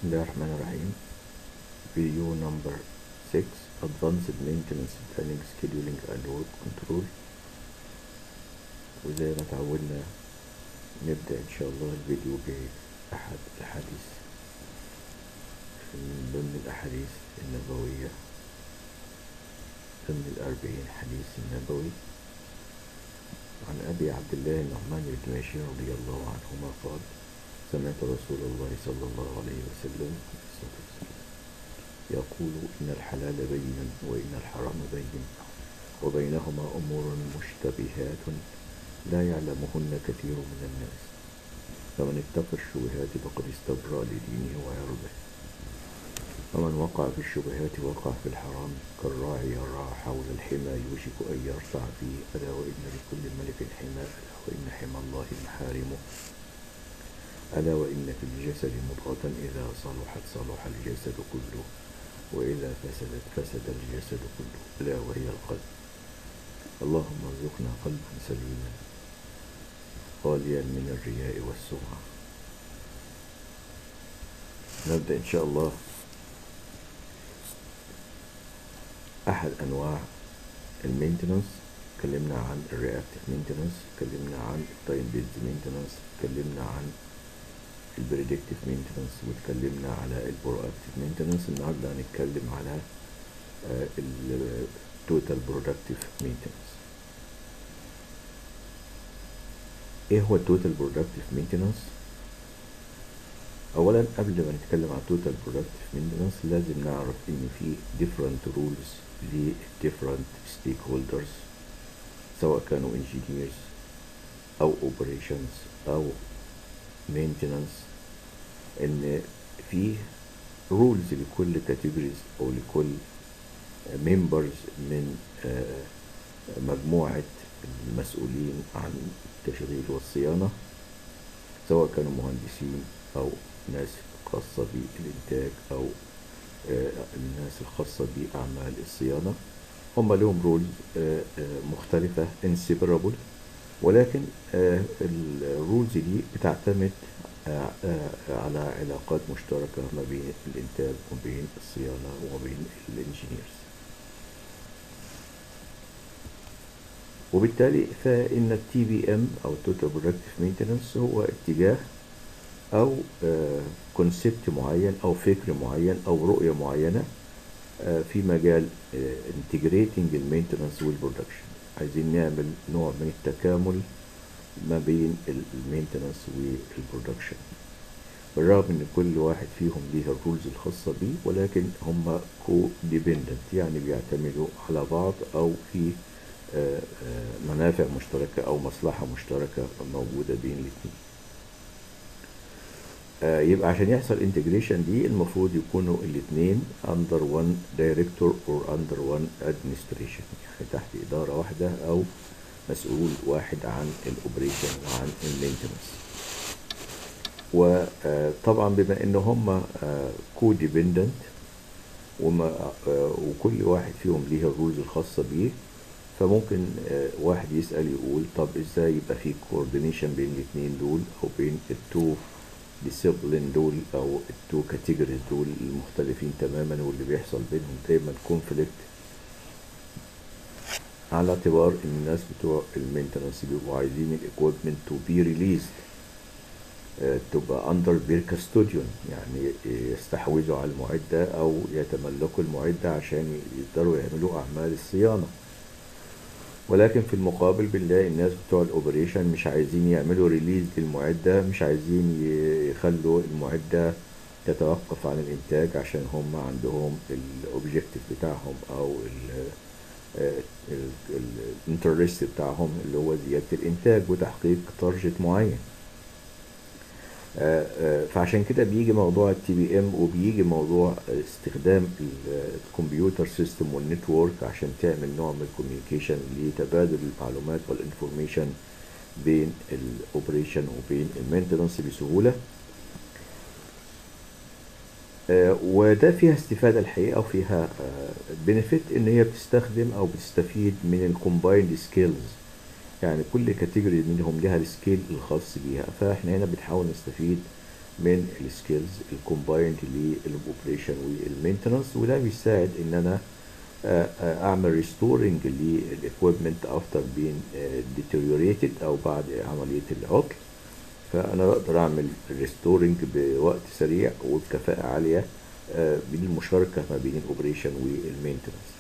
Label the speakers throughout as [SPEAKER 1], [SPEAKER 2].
[SPEAKER 1] بسم الله الرحمن الرحيم فيديو نمبر 6 Advanced Maintenance Planning Scheduling and Work Control وزي ما اتعودنا نبدأ إن شاء الله الفيديو بأحد الأحاديث من ضمن الأحاديث النبوية ضمن الأربعين حديث النبوي عن أبي عبد الله النعمان بن بشير رضي الله عنهما قال سمعت رسول الله صلى الله عليه وسلم يقول إن الحلال بين وإن الحرام بين وبينهما أمور مشتبهات لا يعلمهن كثير من الناس فمن اتقى الشبهات فقد استبرأ لدينه وعرضه ومن وقع في الشبهات وقع في الحرام كالراعي يرعى حول الحمى يوشك أن يرتع فيه ألا وإن لكل ملك حمى ألا وإن حمى الله محارمه ألا وإن في الجسد مضغة إذا صلحت صلح الجسد كله وإذا فسدت فسد الجسد كله ألا وهي القلب اللهم ارزقنا قلبا سليما خاليا من الرياء والسمعة نبدأ إن شاء الله أحد أنواع المينتنس اتكلمنا عن الرياكتيف مينتنس اتكلمنا عن التايم بيزد مينتنس اتكلمنا عن البريدكتيف مينتنس واتكلمنا على البرواكتيف مينتنس النهارده هنتكلم على التوتال برودكتيف مينتنس ايه هو التوتال برودكتيف مينتنس اولا قبل ما نتكلم عن التوتال برودكتيف مينتنس لازم نعرف ان في different rules ل different stakeholders سواء كانوا engineers او operations او maintenance ان في rules لكل categories او لكل members من مجموعة المسؤولين عن التشغيل والصيانة سواء كانوا مهندسين او ناس خاصة بالإنتاج أو الناس الخاصة بأعمال الصيانة هم لهم رولز مختلفة inseparable ولكن الرولز دي بتعتمد على علاقات مشتركة ما بين الإنتاج وبين الصيانة وبين الانجينيرز وبالتالي فإن التي بي ام أو Total Productive Maintenance هو اتجاه او كونسبت معين او فكر معين او رؤية معينة في مجال انتجريتنج المينتنس والبرودكشن عايزين نعمل نوع من التكامل ما بين المينتنس والبرودكشن بالرغم ان كل واحد فيهم ليه الرولز الخاصة بيه ولكن هم كو ديبندنت يعني بيعتمدوا على بعض او في منافع مشتركة او مصلحة مشتركة موجودة بين الاثنين يبقى عشان يحصل انتجريشن دي المفروض يكونوا الاثنين اندر وان دايركتور اور اندر وان ادمنستريشن يعني تحت اداره واحده او مسؤول واحد عن الاوبريشن وعن المينتنس وطبعا بما ان هم كو ديبندنت وكل واحد فيهم ليه الرولز الخاصه بيه فممكن واحد يسال يقول طب ازاي يبقى في كوردينيشن بين الاثنين دول او بين التو ديسيبلين دول او التو كاتيجوريز دول المختلفين تماما واللي بيحصل بينهم دايما كونفليكت على اعتبار ان الناس بتوع المينتنس بيبقوا عايزين الاكويبمنت تو بي ريليزد تبقى اندر بير كاستوديون يعني يستحوذوا على المعده او يتملكوا المعده عشان يقدروا يعملوا اعمال الصيانه ولكن في المقابل بنلاقي الناس بتوع الاوبريشن مش عايزين يعملوا ريليز للمعدة مش عايزين يخلوا المعدة تتوقف عن الانتاج عشان هم عندهم الاوبجيكتيف بتاعهم او الانترست بتاعهم اللي هو زيادة الانتاج وتحقيق تارجت معين فعشان كده بيجي موضوع التي بي ام وبيجي موضوع استخدام الكمبيوتر سيستم والنتورك عشان تعمل نوع من الكوميونيكيشن لتبادل المعلومات والانفورميشن بين الاوبريشن وبين المينتنس بسهوله وده فيها استفادة الحقيقة وفيها بنفيت ان هي بتستخدم او بتستفيد من الكومبايند سكيلز يعني كل كاتيجوري منهم لها السكيل الخاص بيها فاحنا هنا بنحاول نستفيد من السكيلز الكومبايند للاوبريشن والمينتنس وده بيساعد ان انا آه، آه، اعمل ريستورنج للاكويبمنت افتر بين ديتيريوريتد او بعد عمليه العطل فانا بقدر اعمل ريستورنج بوقت سريع وبكفاءه عاليه آه، بالمشاركه ما بين الاوبريشن والمينتنس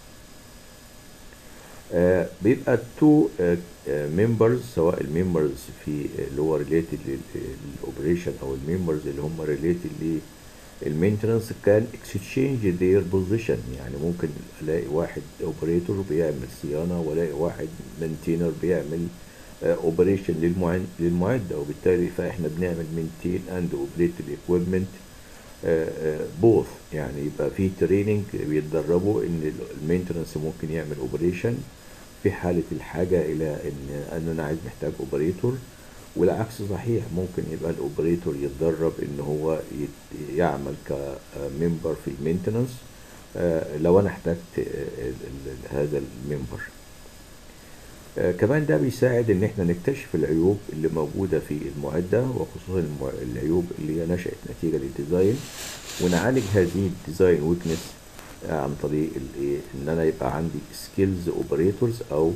[SPEAKER 1] آه، بيبقى تو ممبرز سواء الممبرز في اللي هو ريليتد للاوبريشن او الممبرز اللي هم ريليتد للمينتنس كان اكسشينج ذير بوزيشن يعني ممكن الاقي واحد اوبريتور بيعمل صيانه والاقي واحد مينتينر بيعمل اوبريشن للمعده وبالتالي فاحنا بنعمل مينتين اند اوبريت الاكويبمنت بوث يعني يبقى في تريننج بيتدربوا ان المينتنس ممكن يعمل اوبريشن في حاله الحاجه الى ان ان انا عايز محتاج اوبريتور والعكس صحيح ممكن يبقى الاوبريتور يتدرب ان هو يت- يعمل كممبر في المينتنس لو انا احتجت آه، ال- ال- هذا الممبر آه، كمان ده بيساعد ان احنا نكتشف العيوب اللي موجودة في المعدة وخصوصا المع- العيوب اللي هي نشأت نتيجة للديزاين ونعالج هذه الديزاين ويكنس عن طريق الايه ان انا يبقى عندي سكيلز اوبريتورز او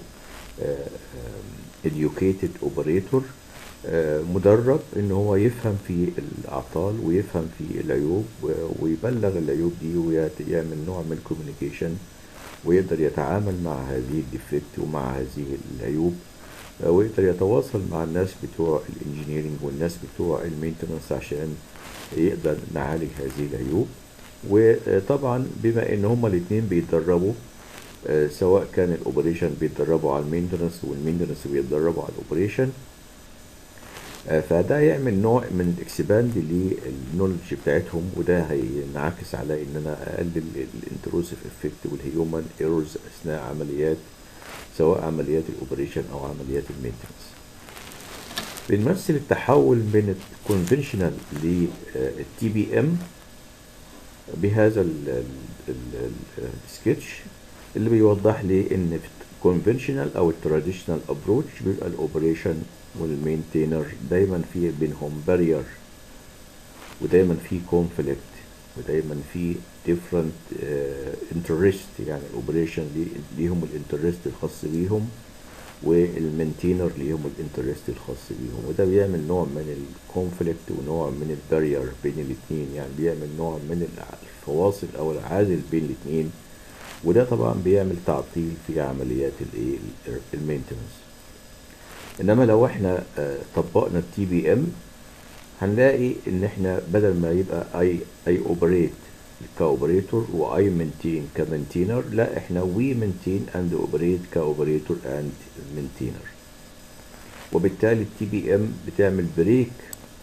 [SPEAKER 1] educated اوبريتور مدرب ان هو يفهم في الاعطال ويفهم في العيوب و- ويبلغ العيوب دي ويعمل نوع من الكوميونيكيشن ويقدر يتعامل مع هذه الديفكت ومع هذه العيوب آه، ويقدر يتواصل مع الناس بتوع الانجينيرنج والناس بتوع المينتنس عشان يقدر نعالج هذه العيوب وطبعا بما ان هما الاثنين بيتدربوا آه، سواء كان الاوبريشن بيتدربوا على المينتنس والمينتنس بيتدربوا على الاوبريشن آه، فده يعمل نوع من الاكسباند للنولج بتاعتهم وده هينعكس على ان انا اقلل الانتروسيف افكت والهيومن ايرورز اثناء عمليات سواء عمليات الاوبريشن او عمليات المينتنس بنمثل التحول من الكونفنشنال للتي بي ام بهذا السكتش اللي بيوضح لي ان في الكونفنشنال او التراديشنال ابروتش بيبقى الاوبريشن والمينتينر دايما في بينهم بارير ودايما في كونفليكت ودايما في different انترست يعني الاوبريشن ليهم الانترست الخاص بيهم والمينتينر ليهم الانترست الخاص بيهم وده بيعمل نوع من الكونفليكت ونوع من البارير بين الاثنين يعني بيعمل نوع من الفواصل او العازل بين الاثنين وده طبعا بيعمل تعطيل في عمليات الايه المينتنس انما لو احنا آه، طبقنا التي بي ام هنلاقي ان احنا بدل ما يبقى اي اي اوبريت كاوبريتور واي مينتين كمينتينر لا احنا وي مينتين اند اوبريت كاوبريتور اند مينتينر وبالتالي التي بي ام بتعمل بريك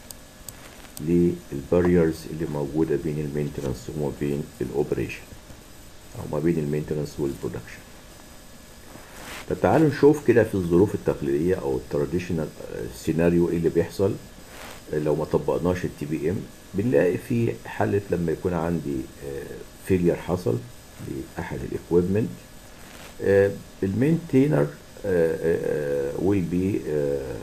[SPEAKER 1] للباريرز اللي موجوده بين المينتنس وما بين الاوبريشن او ما بين المينتنس والبرودكشن طب تعالوا نشوف كده في الظروف التقليديه او التراديشنال سيناريو ايه اللي بيحصل لو ما طبقناش التي بي ام بنلاقي في حالة لما يكون عندي فيلير حصل لأحد الاكويبمنت المينتينر will be uh,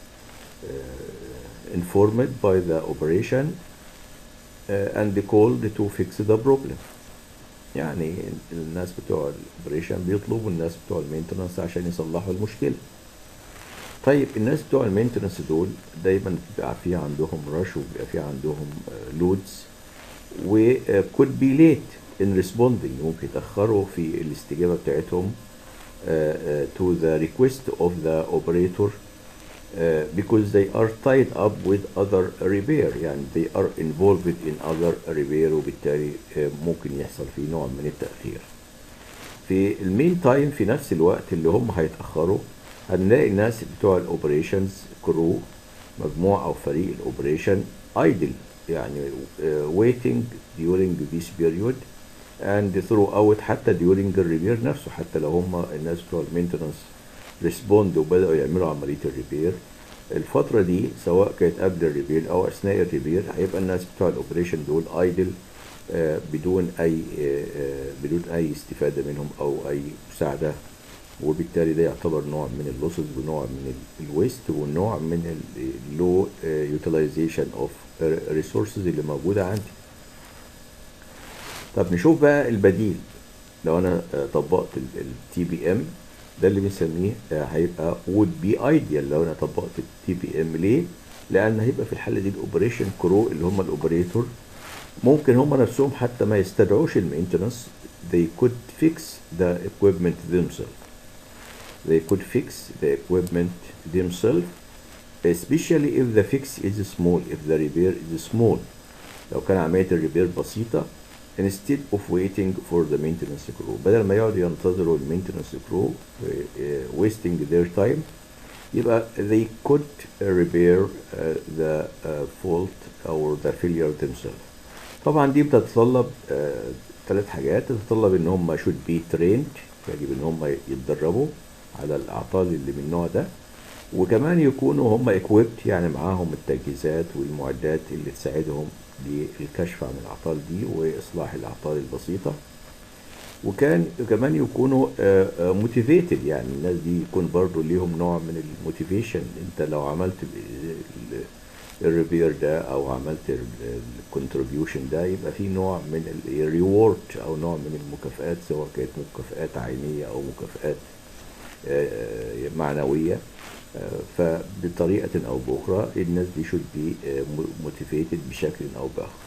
[SPEAKER 1] uh, informed by the operation uh, and called to fix the problem يعني الناس بتوع الاوبريشن بيطلبوا الناس بتوع المينتنس عشان يصلحوا المشكله طيب الناس بتوع المينتنس دول دايما بيبقى في عندهم رش وبيبقى في عندهم لودز و could be late in responding ممكن يتأخروا في الاستجابة بتاعتهم uh, uh, to the request of the operator uh, because they are tied up with other repair يعني they are involved in other repair وبالتالي uh, ممكن يحصل فيه نوع من التأخير في المين تايم في نفس الوقت اللي هم هيتأخروا هنلاقي الناس بتوع الاوبريشنز كرو مجموعة او فريق الاوبريشن ايدل يعني uh, waiting during this period and throughout حتى during الريبير نفسه حتى لو هم الناس بتوع المينتنس ريسبوند وبدأوا يعملوا عملية الريبير الفترة دي سواء كانت قبل الريبير أو أثناء الريبير هيبقى الناس بتوع الأوبريشن دول ايدل بدون أي آه، بدون أي استفادة منهم أو أي مساعدة وبالتالي ده يعتبر نوع من اللوسز ونوع من الويست ونوع من اللو يوتيلايزيشن اوف ريسورسز اللي موجوده عندي طب نشوف بقى البديل لو انا آه، طبقت التي بي ام ده اللي بنسميه آه، هيبقى would be ideal لو انا طبقت التي بي ام ليه؟ لان هيبقى في الحاله دي الاوبريشن كرو اللي هم الاوبريتور ممكن هم نفسهم حتى ما يستدعوش المينتنس they could fix the equipment themselves they could fix the equipment themselves especially if the fix is small if the repair is small لو كان عملية الريبير بسيطة instead of waiting for the maintenance crew بدل ما يقعدوا ينتظروا المينتنس crew uh, wasting their time يبقى they could uh, repair uh, the uh, fault or the failure themselves طبعا دي بتتطلب ثلاث حاجات تتطلب ان هم should be trained يجب ان هم يتدربوا على الاعطال اللي من النوع ده وكمان يكونوا هم equipped يعني معاهم التجهيزات والمعدات اللي تساعدهم للكشف عن الاعطال دي واصلاح الاعطال البسيطه وكان كمان يكونوا موتيفيتد يعني الناس دي يكون برضو ليهم نوع من الموتيفيشن انت لو عملت الريبير ده او عملت الكونتريبيوشن ده يبقى في نوع من الريورد او نوع من المكافآت سواء كانت مكافآت عينيه او مكافآت آه، معنويه آه، فبطريقه او باخرى الناس دي should be موتيفيتد بشكل او باخر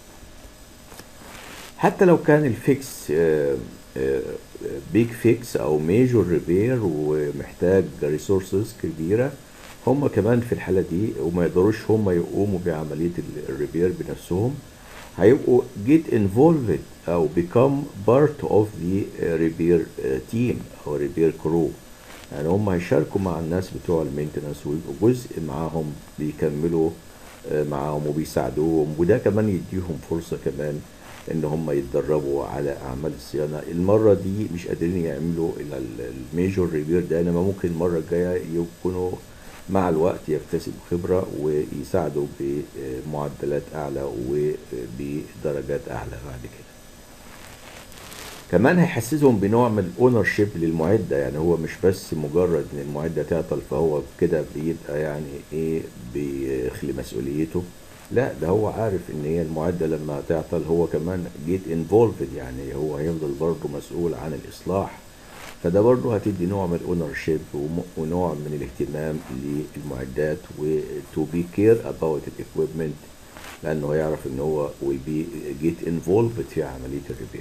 [SPEAKER 1] حتى لو كان الفيكس بيج فيكس او ميجور ريبير ومحتاج ريسورسز كبيره هم كمان في الحاله دي وما يقدروش هم يقوموا بعمليه الريبير بنفسهم هيبقوا get involved او become part of the repair team او repair crew يعني هم هيشاركوا مع الناس بتوع المينتنس ويبقوا جزء معاهم بيكملوا آه، معاهم وبيساعدوهم وده كمان يديهم فرصة كمان ان هم يتدربوا على اعمال الصيانة المرة دي مش قادرين يعملوا الميجور ريبير ده انما ممكن المرة الجاية يكونوا مع الوقت يكتسبوا خبرة ويساعدوا بمعدلات اعلى وبدرجات اعلى بعد كده كمان هيحسسهم بنوع من الاونر شيب للمعده يعني هو مش بس مجرد ان المعده تعطل فهو كده بيبقى يعني ايه بيخلي مسؤوليته لا ده هو عارف ان هي المعده لما تعطل هو كمان جيت انفولفد يعني هو هيفضل برضه مسؤول عن الاصلاح فده برضه هتدي نوع من الاونر شيب ونوع من الاهتمام للمعدات و to be care about equipment لانه هيعرف ان هو will be get involved في عمليه الريبير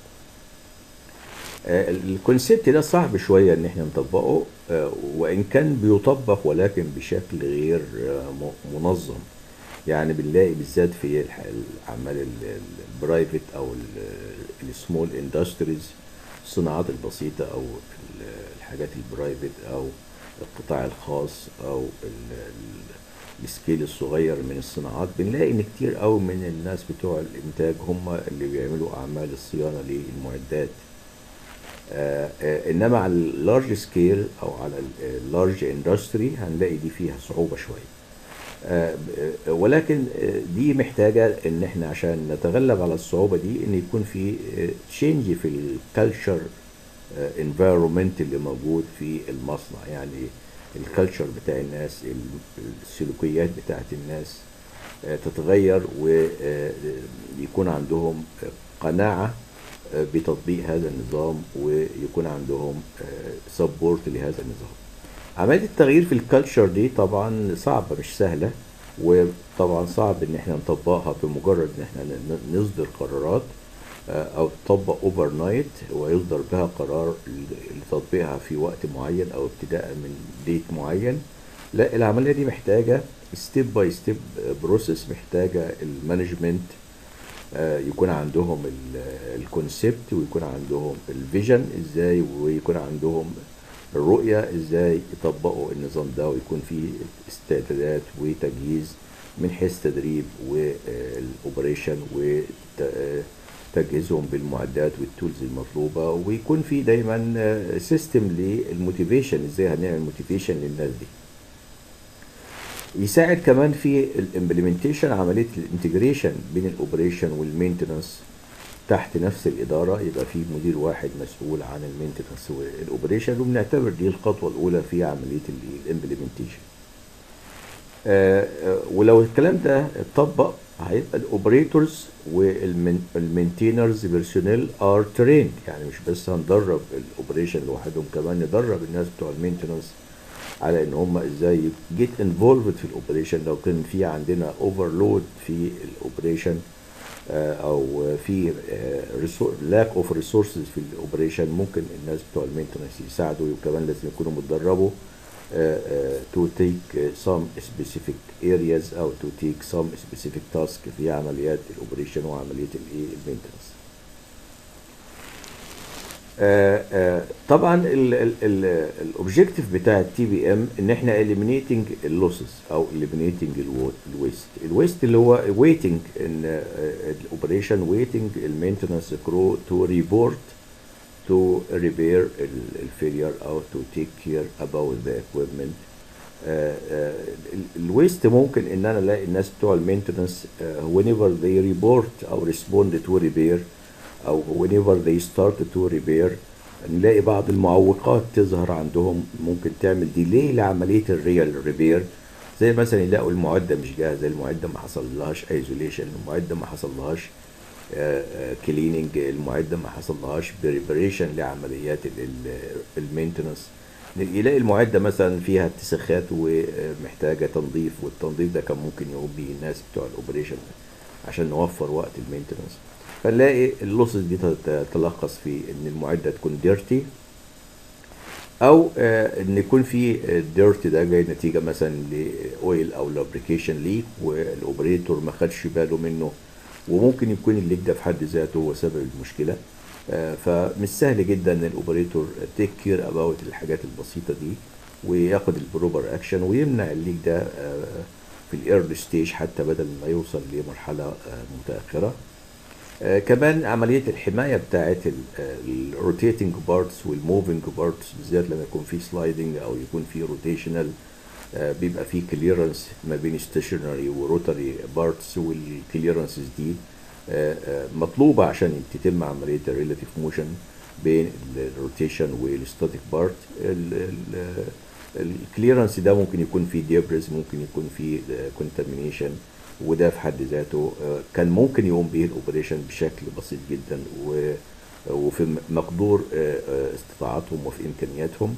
[SPEAKER 1] آه، الكونسيبت ده صعب شوية ان احنا نطبقه آه، وان كان بيطبق ولكن بشكل غير آه، م- منظم يعني بنلاقي بالذات في الح- الاعمال البرايفت او السمول اندستريز الصناعات البسيطة او ال- الحاجات البرايفت او القطاع الخاص او ال- ال- السكيل الصغير من الصناعات بنلاقي ان كتير قوي من الناس بتوع الانتاج هم اللي بيعملوا اعمال الصيانة للمعدات آه، آه، انما على اللارج سكيل او على اللارج اندستري هنلاقي دي فيها صعوبه شويه آه، آه، ولكن آه، دي محتاجه ان احنا عشان نتغلب على الصعوبه دي ان يكون في تشينج في الكالتشر انفايرمنت اللي موجود في المصنع يعني الكالتشر بتاع الناس ال- السلوكيات بتاعت الناس آه، تتغير ويكون عندهم قناعه آه، بتطبيق هذا النظام ويكون عندهم سبورت لهذا النظام عملية التغيير في الكالتشر دي طبعا صعبة مش سهلة وطبعا صعب ان احنا نطبقها بمجرد ان احنا ن- نصدر قرارات آه، او تطبق اوفر نايت ويصدر بها قرار ل- لتطبيقها في وقت معين او ابتداء من ديت معين لا العملية دي محتاجة ستيب باي ستيب بروسيس محتاجة المانجمنت آه، يكون عندهم الكونسبت ويكون عندهم الفيجن ازاي ويكون عندهم الرؤية ازاي يطبقوا النظام ده ويكون فيه استعدادات وتجهيز من حيث تدريب والاوبريشن وتجهيزهم بالمعدات والتولز المطلوبة ويكون في دايما سيستم للموتيفيشن ازاي هنعمل موتيفيشن للناس دي يساعد كمان في الامبلمنتيشن عمليه الانتجريشن بين الاوبريشن والمينتنس تحت نفس الإدارة يبقى في مدير واحد مسؤول عن المينتنس والأوبريشن وبنعتبر دي الخطوة الأولى في عملية الإمبلمنتيشن ولو الكلام ده اتطبق هيبقى الاوبريتورز والمينتينرز بيرسونيل ار تريند يعني مش بس هندرب الاوبريشن لوحدهم كمان ندرب الناس بتوع المينتنس على ان هم ازاي جيت انفولفد في الاوبريشن لو كان في عندنا اوفرلود في الاوبريشن او في لاك اوف ريسورسز في الاوبريشن ممكن الناس بتوع المينتنس يساعدوا وكمان لازم يكونوا متدربوا Uh, uh, to take uh, some specific areas او to take some specific task في عمليات الاوبريشن وعمليه الايه المينتنس. طبعا الاوبجيكتيف بتاع التي بي ام ان احنا eliminating اللوسز او eliminating الويست الويست اللي هو waiting ان الاوبريشن waiting المينتنس كرو تو ريبورت to repair الفيلير او to take care about the equipment الويست ممكن ان انا الاقي الناس بتوع المينتنس whenever they report او respond to repair او whenever they start to repair نلاقي بعض المعوقات تظهر عندهم ممكن تعمل ديلي لعمليه الريال ريبير زي مثلا يلاقوا المعده مش جاهزه المعده ما حصل لهاش ايزوليشن المعده ما حصل لهاش كليننج المعده ما حصلهاش بريبريشن لعمليات المينتنس يلاقي المعده مثلا فيها اتساخات ومحتاجه تنظيف والتنظيف ده كان ممكن يقوم به الناس بتوع الاوبريشن عشان نوفر وقت المينتنس فنلاقي اللوسز دي تتلخص في ان المعده تكون ديرتي او ان يكون في الديرت ده جاي نتيجه مثلا لاويل او لابريكيشن ليك والاوبريتور ما خدش باله منه وممكن يكون الليك ده في حد ذاته هو سبب المشكله آه فمش سهل جدا ان الاوبريتور تيك كير اباوت الحاجات البسيطه دي وياخد البروبر اكشن ويمنع الليك ده آه في الايرلي ستيج حتى بدل ما يوصل لمرحله آه متاخره كمان عمليه الحمايه بتاعه الروتيتنج بارتس والموفينج بارتس بالذات لما يكون في سلايدنج او يكون في روتيشنال بيبقى فيه كليرنس ما بين ستيشنري وروتري بارتس والكليرنسز دي مطلوبه عشان تتم عمليه الريلاتيف موشن بين الروتيشن والستاتيك بارت الكليرنس ده ممكن يكون فيه ديبرز ممكن يكون فيه كونتامينيشن وده في حد ذاته كان ممكن يقوم به الاوبريشن بشكل بسيط جدا وفي مقدور استطاعتهم وفي امكانياتهم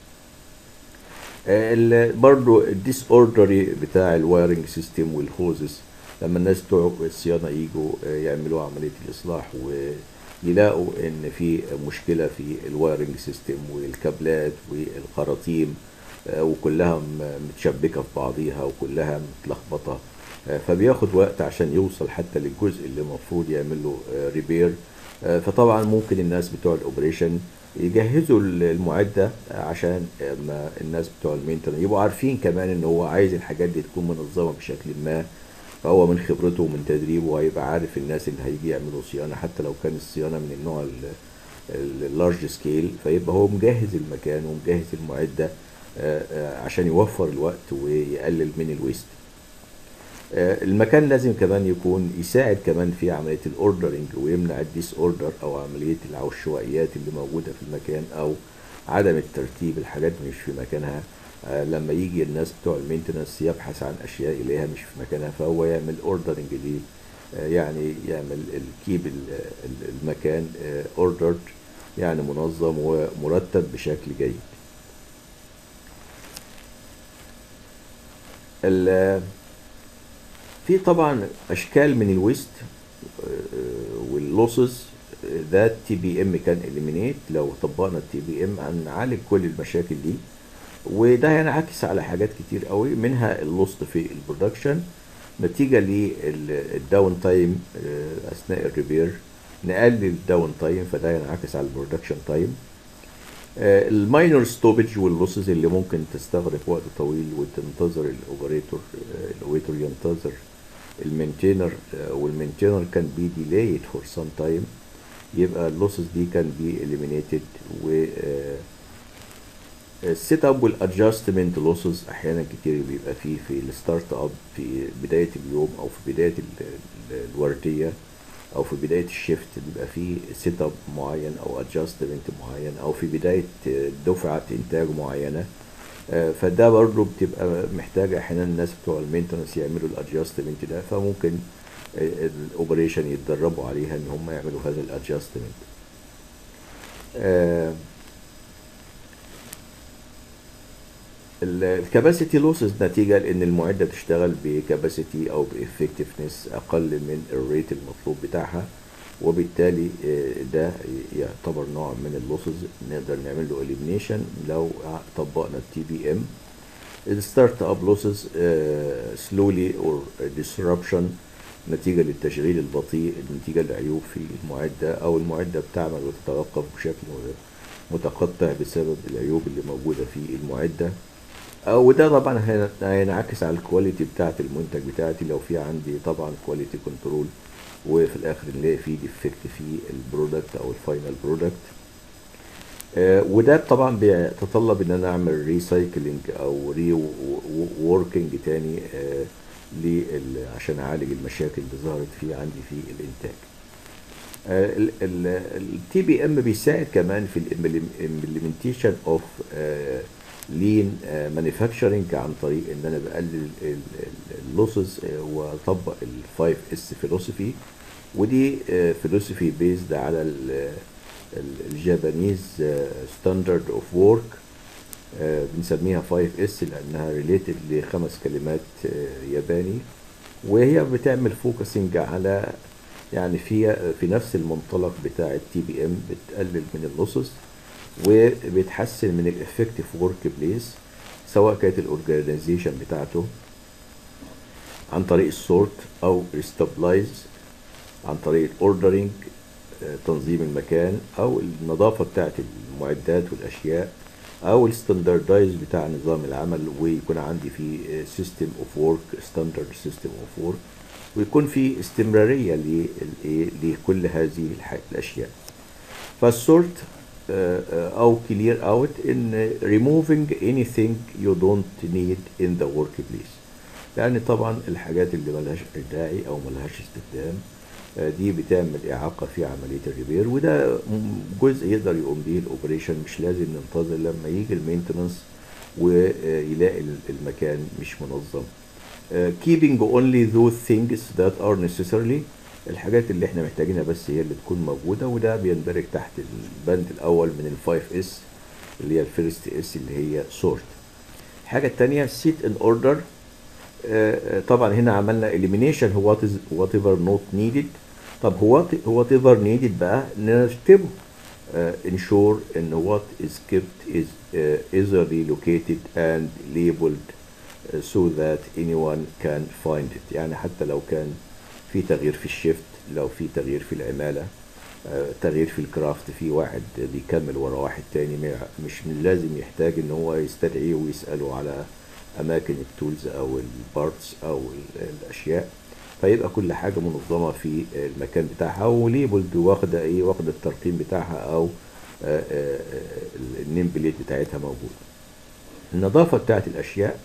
[SPEAKER 1] برضو الديس اوردري بتاع الوايرنج سيستم والهوزز لما الناس بتوع الصيانه يجوا يعملوا عمليه الاصلاح ويلاقوا ان في مشكله في الوايرنج سيستم والكابلات والخراطيم وكلها متشبكه في بعضيها وكلها متلخبطه فبياخد وقت عشان يوصل حتى للجزء اللي المفروض يعمل له ريبير فطبعا ممكن الناس بتوع الاوبريشن يجهزوا المعده عشان ما الناس بتوع المينتنس يبقوا عارفين كمان ان هو عايز الحاجات دي تكون منظمه بشكل ما فهو من خبرته ومن تدريبه هيبقى عارف الناس اللي هيجي يعملوا صيانه حتى لو كان الصيانه من النوع اللارج سكيل فيبقى هو مجهز المكان ومجهز المعده عشان يوفر الوقت ويقلل من الويست المكان لازم كمان يكون يساعد كمان في عمليه الاوردرنج ويمنع الديس اوردر او عمليه العشوائيات اللي موجوده في المكان او عدم الترتيب الحاجات مش في مكانها لما يجي الناس بتوع المينتنس يبحث عن اشياء يلاقيها مش في مكانها فهو يعمل اوردرنج دي يعني يعمل الكيب المكان اوردرد يعني منظم ومرتب بشكل جيد في طبعا اشكال من الويست واللوسز ذات تي بي ام كان اليمينيت لو طبقنا التي بي ام هنعالج كل المشاكل دي وده هينعكس على حاجات كتير قوي منها اللوست في البرودكشن نتيجة للداون تايم اثناء الريبير نقلل الداون تايم فده ينعكس على البرودكشن تايم الماينر ستوبج واللوسز اللي ممكن تستغرق وقت طويل وتنتظر الاوبريتور الاوبريتور ينتظر المينتينر والمينتينر كان بي ديلايد فور سام تايم يبقى اللوسز دي كان بي اليمينيتد و السيت اب والادجستمنت لوسز احيانا كتير بيبقى فيه في الستارت اب في بدايه اليوم او في بدايه الورديه او في بدايه الشيفت بيبقى في سيت اب معين او ادجستمنت معين او في بدايه دفعه انتاج معينه آه، فده برضه بتبقى محتاجه احيانا الناس بتوع المينتنس يعملوا الادجستمنت ده فممكن الاوبريشن يتدربوا عليها ان هم يعملوا هذا الادجستمنت الكاباسيتي لوسز نتيجة لأن المعدة بتشتغل بكاباسيتي أو بإفكتفنس أقل من الريت المطلوب بتاعها وبالتالي آه، ده يعتبر نوع من اللوسز نقدر نعمل له elimination لو طبقنا التي بي ام الستارت اب لوسز سلولي اور disruption نتيجة للتشغيل البطيء نتيجة لعيوب في المعدة أو المعدة بتعمل وتتوقف بشكل متقطع بسبب العيوب اللي موجودة في المعدة آه، وده طبعا هين- هينعكس على الكواليتي بتاعة المنتج بتاعتي لو في عندي طبعا كواليتي كنترول وفي الاخر نلاقي فيه ديفكت في البرودكت او الفاينل برودكت وده طبعا بيتطلب ان انا اعمل ريسايكلينج او ري ووركينج تاني آه، لل- عشان اعالج المشاكل اللي ظهرت في عندي في الانتاج التي بي ام بيساعد كمان في الامبلمنتيشن اوف لين مانيفاكتشرنج عن طريق ان انا بقلل اللوسز واطبق الفايف اس فيلوسفي ودي فيلوسفي بيزد على ال- ال- الجابانيز ستاندرد اوف وورك بنسميها 5 اس لانها ريليتد لخمس كلمات آه، ياباني وهي بتعمل فوكسنج على يعني في في نفس المنطلق بتاع التي بي ام بتقلل من اللوسز وبتحسن من الافكتيف ورك بليس سواء كانت الاورجانيزيشن بتاعته عن طريق السورت او الستابلايز عن طريق الاوردرنج تنظيم المكان او النظافه بتاعت المعدات والاشياء او الستاندردايز بتاع نظام العمل ويكون عندي في سيستم اوف ورك ستاندرد سيستم اوف ورك ويكون في استمراريه للإيه؟ لكل هذه الح- الاشياء فالسورت او كلير اوت ان removing anything you don't need in the workplace لان طبعا الحاجات اللي ملهاش داعي او ملهاش استخدام آه، دي بتعمل اعاقه في عمليه الريبير وده م- جزء يقدر يقوم به الاوبريشن مش لازم ننتظر لما يجي المينتنس ويلاقي ال- المكان مش منظم آه، keeping only those things that are necessarily الحاجات اللي احنا محتاجينها بس هي اللي تكون موجودة وده بيندرج تحت البند الأول من الفايف اس اللي هي الفيرست اس اللي هي سورت الحاجة التانية sit in order آه، طبعا هنا عملنا elimination هو what is whatever not needed طب هو whatever needed بقى نرتبه آه، ensure ان what is kept is uh, easily located and labeled uh, so that anyone can find it يعني حتى لو كان في تغيير في الشيفت لو في تغيير في العمالة آه، تغيير في الكرافت في واحد بيكمل ورا واحد تاني ما- مش من لازم يحتاج ان هو يستدعيه ويسأله على اماكن التولز او البارتس او ال- الاشياء فيبقى كل حاجه منظمه في المكان بتاعها وليبلد واخده ايه واخده الترقيم بتاعها او آه، آه، آه، النيم بليت بتاعتها موجوده النظافه بتاعت الاشياء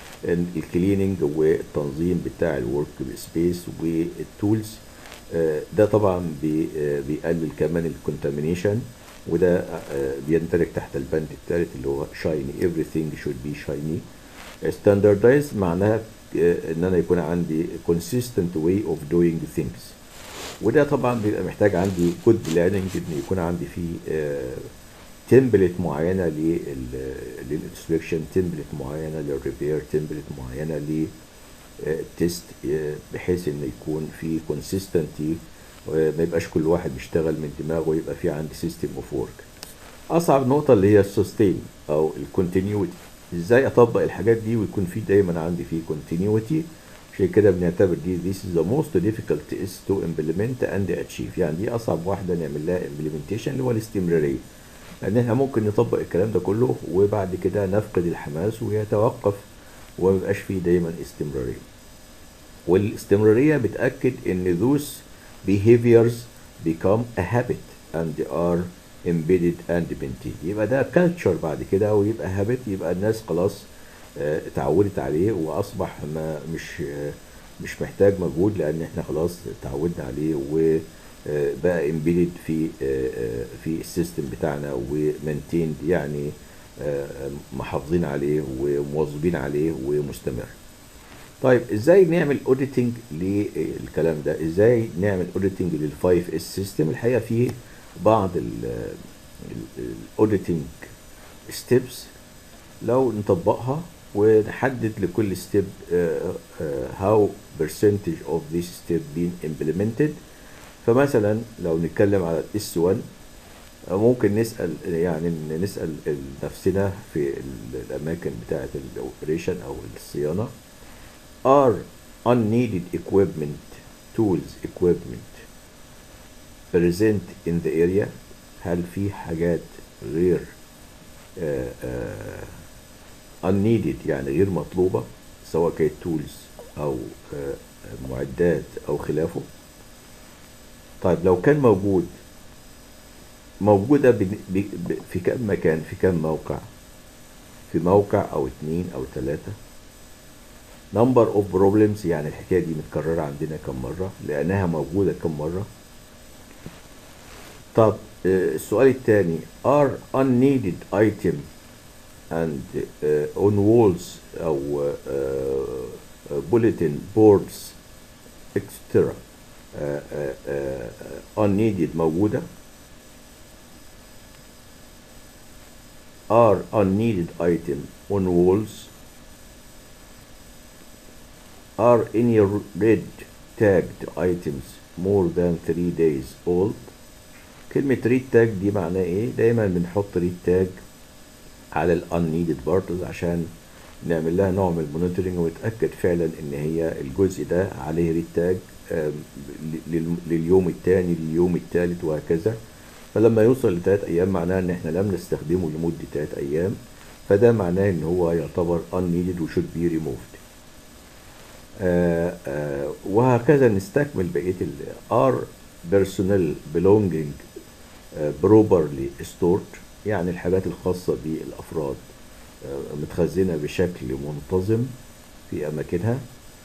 [SPEAKER 1] الكليننج والتنظيم بتاع الورك سبيس والتولز آه، ده طبعا بي- آه، بيقلل كمان الكونتامينيشن وده آه، بيندرج تحت البند الثالث اللي هو شايني everything should be shiny standardize معناها آه، ان انا يكون عندي consistent way of doing things وده طبعا بيبقى محتاج عندي جود بلاننج ان يكون عندي فيه تمبلت معينه للانسبكشن تمبلت معينه للريبير تمبلت معينه للتست بحيث ان يكون في كونسيستنتي ما يبقاش كل واحد بيشتغل من دماغه يبقى في عندي سيستم اوف ورك اصعب نقطه اللي هي السستين او الكونتينيوتي ازاي اطبق الحاجات دي ويكون في دايما عندي في كونتينيوتي عشان كده بنعتبر دي this is the most difficult is to implement and achieve يعني دي اصعب واحده نعمل لها implementation اللي هو الاستمراريه لان احنا ممكن نطبق الكلام ده كله وبعد كده نفقد الحماس ويتوقف وميبقاش فيه دايما استمراريه والاستمراريه بتاكد ان those behaviors become a habit and are embedded and maintained يبقى ده culture بعد كده ويبقى habit يبقى الناس خلاص آه، اتعودت عليه واصبح ما مش آه، مش محتاج مجهود لان احنا خلاص اتعودنا عليه وبقى امبيدد في آه، آه، في السيستم بتاعنا ومنتيند يعني آه، محافظين عليه ومواظبين عليه ومستمر طيب ازاي نعمل اوديتنج للكلام ده ازاي نعمل اوديتنج للفايف اس سيستم الحقيقه في بعض الاوديتنج ستيبس لو نطبقها ونحدد لكل ستيب how percentage of this step being implemented فمثلا لو نتكلم على الاس 1 ممكن نسأل يعني نسأل نفسنا في الأماكن بتاعة الأوبريشن أو الصيانة are unneeded equipment tools equipment present in the area هل في حاجات غير آه، آه، unneeded يعني غير مطلوبة سواء كانت tools أو آه، معدات أو خلافه طيب لو كان موجود موجودة بن- ب- ب- في كم مكان في كم موقع في موقع أو اتنين أو تلاتة number of problems يعني الحكاية دي متكررة عندنا كم مرة لأنها موجودة كم مرة طب آه، السؤال الثاني are unneeded item and uh, on walls أو uh, uh, bulletin boards etc uh, uh, uh, unneeded موجودة are unneeded item on walls are any red tagged items more than three days old كلمة ريد تاج دي معناه ايه؟ دايما بنحط ريد تاج على ال unneeded parts عشان نعمل لها نوع من المونيتورنج ونتأكد فعلا ان هي الجزء ده عليه ريد تاج آم، لل- لليوم الثاني لليوم الثالث وهكذا فلما يوصل لثلاث ايام معناه ان احنا لم نستخدمه لمدة ثلاث ايام فده معناه ان هو يعتبر unneeded و should be removed آه، آه، وهكذا نستكمل بقية ال are personnel belonging آه، properly stored يعني الحاجات الخاصة بالأفراد آه، متخزنة بشكل منتظم في أماكنها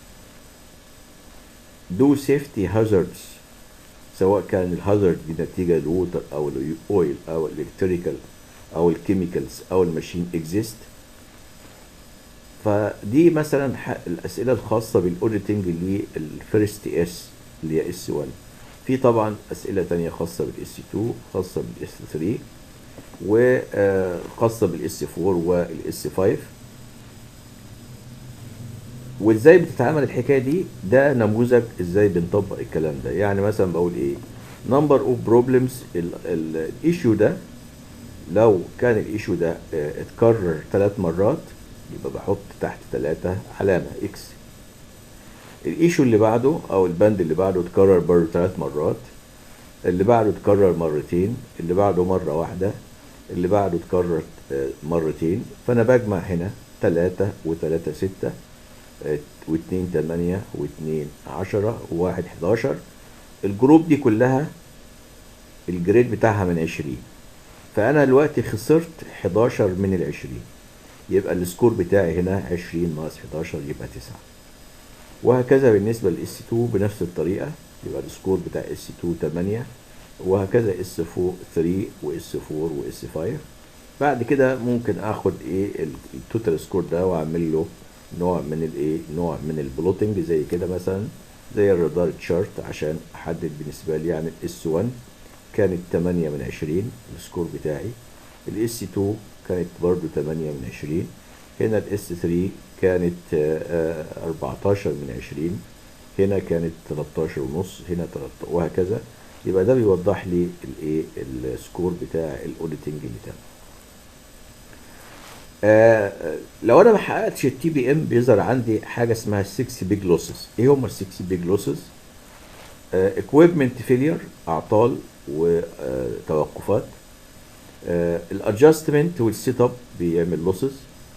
[SPEAKER 1] do safety hazards سواء كان الهازارد دي نتيجة للووتر أو الأويل أو الإلكتريكال أو الكيميكالز أو الماشين exist فدي مثلا ح- الاسئله الخاصه بالاوديتنج للفيرست اس اللي هي اس 1 في طبعا اسئله تانية خاصه بالاس 2 خاصه بالاس 3 وخاصه بالاس 4 والاس 5 وازاي بتتعامل الحكايه دي ده نموذج ازاي بنطبق الكلام ده يعني مثلا بقول ايه نمبر اوف بروبلمز الايشيو ده لو كان الايشو ده آه، اتكرر ثلاث مرات يبقى بحط تحت ثلاثة علامة اكس الايشو اللي بعده او البند اللي بعده اتكرر برضه ثلاث مرات اللي بعده اتكرر مرتين اللي بعده مرة واحدة اللي بعده اتكرر آه، مرتين فانا بجمع هنا ثلاثة وثلاثة ستة آه، واتنين تمانية واتنين عشرة وواحد حداشر الجروب دي كلها الجريد بتاعها من عشرين فانا دلوقتي خسرت 11 من ال 20 يبقى السكور بتاعي هنا 20 ناقص 11 يبقى 9 وهكذا بالنسبه للاس 2 بنفس الطريقه يبقى السكور بتاع اس 2 8 وهكذا اس 4 3 واس 4 واس 5 بعد كده ممكن اخد ايه ال- التوتال سكور ده واعمل له نوع من الايه نوع من البلوتنج زي كده مثلا زي الرادار تشارت عشان احدد بالنسبه لي يعني الاس 1 كانت 8 من 20 السكور بتاعي الاس 2 كانت برضو 8 من 20 هنا الاس 3 كانت آه، آه، 14 من 20 هنا كانت 13 ونص هنا 13 وهكذا يبقى ده بيوضح لي الايه السكور بتاع الاوديتنج اللي تم آه، لو انا ما حققتش التي بي ام بيظهر عندي حاجه اسمها 6 بيج لوسز ايه هم ال 6 بيج لوسز equipment فيلير اعطال وتوقفات الادجستمنت والسيت اب بيعمل لوسز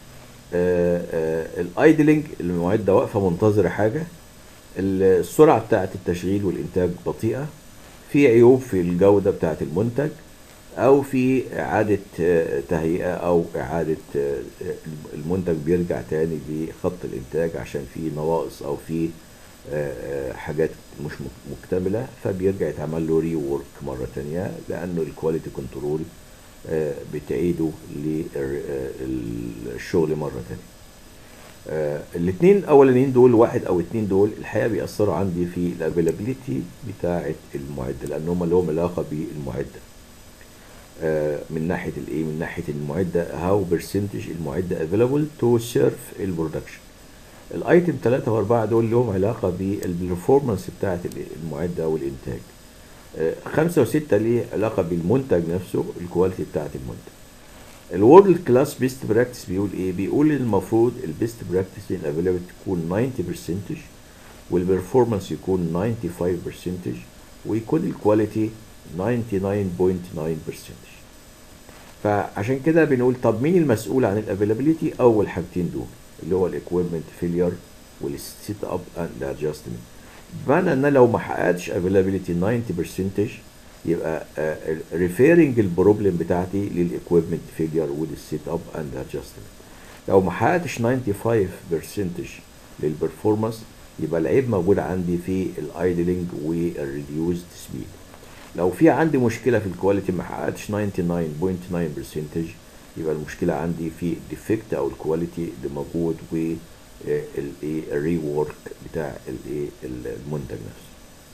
[SPEAKER 1] الايدلنج المعده واقفه منتظره حاجه السرعه بتاعه التشغيل والانتاج بطيئه في عيوب في الجوده بتاعه المنتج او في اعاده آه، تهيئه او اعاده آه، المنتج بيرجع تاني لخط الانتاج عشان في نواقص او في آه، آه، حاجات مش مك- مكتمله فبيرجع يتعمل له ري وورك مره تانية لانه الكواليتي كنترول بتعيده للشغل مره تانية الاثنين الاولانيين دول واحد او اتنين دول الحقيقه بيأثروا عندي في الافيلابيلتي بتاعه المعده لان هم لهم علاقه بالمعده آه، من ناحيه الايه من ناحيه المعده هاو برسنتج المعده افيلابل تو سيرف البرودكشن الايتم 3 و4 دول لهم علاقه بالبرفورمانس بتاعه المعده والانتاج آه، خمسة وستة ليه علاقة بالمنتج نفسه الكواليتي بتاعة المنتج الورلد كلاس بيست براكتس بيقول ايه بيقول المفروض البيست براكتس الافيلابيلتي تكون 90% والبرفورمانس يكون 95% ويكون الكواليتي 99.9% فعشان كده بنقول طب مين المسؤول عن الافيلابيلتي اول حاجتين دول اللي هو الاكويبمنت فيلير والسيت اب اند ادجستمنت بمعنى ان أنا لو ما حققتش افيلابيلتي 90% يبقى ريفيرنج البروبلم بتاعتي للاكويبمنت فيلير والسيت اب اند ادجستمنت لو ما حققتش 95% للبرفورمانس يبقى العيب موجود عندي في الايدلنج والريديوزد سبيد لو في عندي مشكله في الكواليتي ما حققتش 99.9% يبقى المشكله عندي في الديفكت او الكواليتي اللي موجود و الايه الري وورك بتاع الايه المنتج نفسه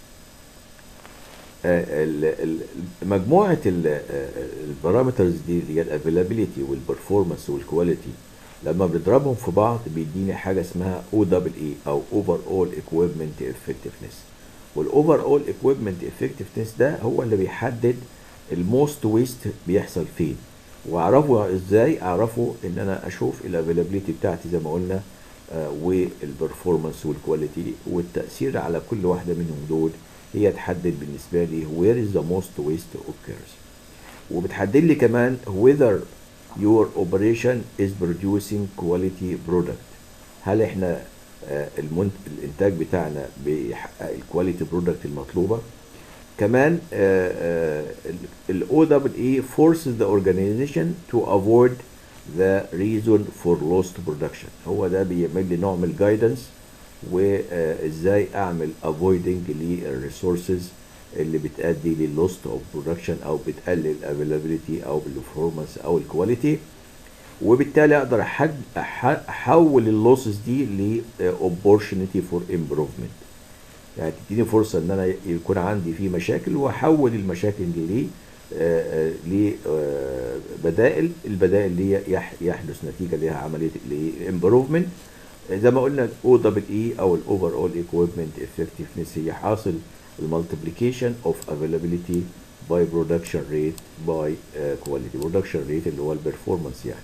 [SPEAKER 1] آه، ال- ال- مجموعه البارامترز دي اللي هي الافيلابيلتي والبرفورمانس والكواليتي لما بنضربهم في بعض بيديني حاجه اسمها او دبل اي او اوفر اول ايكويبمنت افكتفنس والاوفر اول ايكويبمنت افكتفنس ده هو اللي بيحدد الموست ويست بيحصل فين واعرفه ازاي اعرفه ان انا اشوف الافيلابيلتي بتاعتي زي ما قلنا آه، والبرفورمانس والكواليتي والتاثير على كل واحده منهم دول هي تحدد بالنسبه لي where is the most waste occurs وبتحدد لي كمان whether your operation is producing quality product هل احنا آه، المنت... الانتاج بتاعنا بيحقق الكواليتي برودكت المطلوبه كمان الاو دبل اي forces the organization to avoid the reason for lost production هو ده بيعمل لي نوع من الجايدنس وازاي اعمل avoiding للريسورسز اللي بتأدي للوست اوف برودكشن او بتقلل الافيلابيلتي او البرفورمانس او الكواليتي وبالتالي اقدر أحج- أح- احول اللوسز دي ل opportunity for improvement يعني تديني فرصه ان انا يكون عندي في مشاكل واحول المشاكل دي ل لبدائل البدائل دي يح- يحدث نتيجه ليها عمليه الامبروفمنت زي ما قلنا الاو دبل اي او الاوفر اول ايكويبمنت افكتفنس هي حاصل المالتيبليكيشن اوف افيلابيلتي باي برودكشن ريت باي كواليتي برودكشن ريت اللي هو البرفورمانس يعني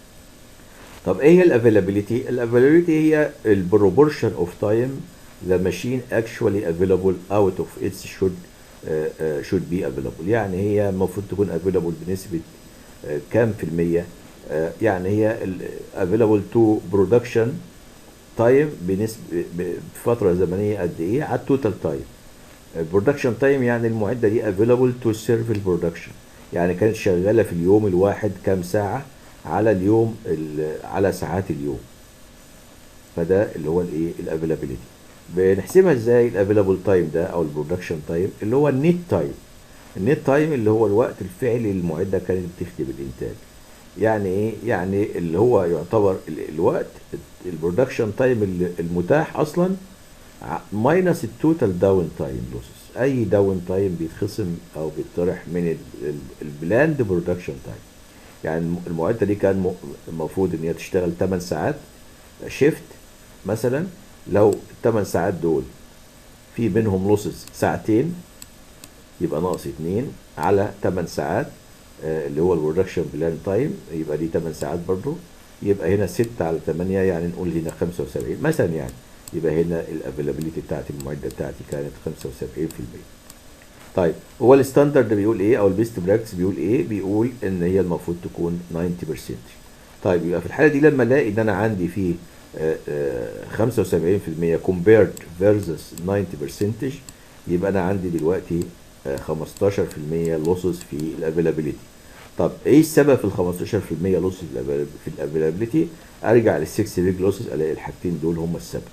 [SPEAKER 1] طب ايه هي الافيلابيلتي الافيلابيلتي هي البروبورشن اوف تايم the machine actually available out of its should uh, uh, should be available يعني هي المفروض تكون available بنسبة uh, كام في المية uh, يعني هي ال- available to production time بنسبة بفترة زمنية قد ايه على التوتال تايم البرودكشن تايم يعني المعدة دي available to serve البرودكشن يعني كانت شغالة في اليوم الواحد كام ساعة على اليوم ال- على ساعات اليوم فده اللي هو الايه الافيلابيلتي بنحسبها ازاي الافيلابل تايم ده او البرودكشن تايم اللي هو النت تايم النت تايم اللي هو الوقت الفعلي للمعده كانت بتخدم الانتاج يعني ايه يعني اللي هو يعتبر ال- الوقت البرودكشن تايم المتاح اصلا ماينس التوتال داون تايم لوسز اي داون تايم بيتخصم او بيطرح من البلاند برودكشن تايم يعني المعده دي كان م- المفروض ان هي تشتغل 8 ساعات شيفت مثلا لو الثمان ساعات دول في بينهم لوسز ساعتين يبقى ناقص اتنين على 8 ساعات آه، اللي هو البرودكشن بلان تايم يبقى دي 8 ساعات برضو يبقى هنا 6 على 8 يعني نقول هنا 75 مثلا يعني يبقى هنا الافيلابيلتي بتاعت المعده بتاعتي كانت 75% طيب هو الستاندرد بيقول ايه او البيست براكتس بيقول ايه بيقول ان هي المفروض تكون 90% طيب يبقى في الحاله دي لما الاقي ان انا عندي في آه، آه، 75% compared versus 90% يبقى انا عندي دلوقتي آه، 15% لوسز في الافيلابيلتي طب ايه السبب في ال 15% لوسز في الافيلابيلتي ارجع لل 6 ويك لوسز الاقي الحاجتين دول هم السبب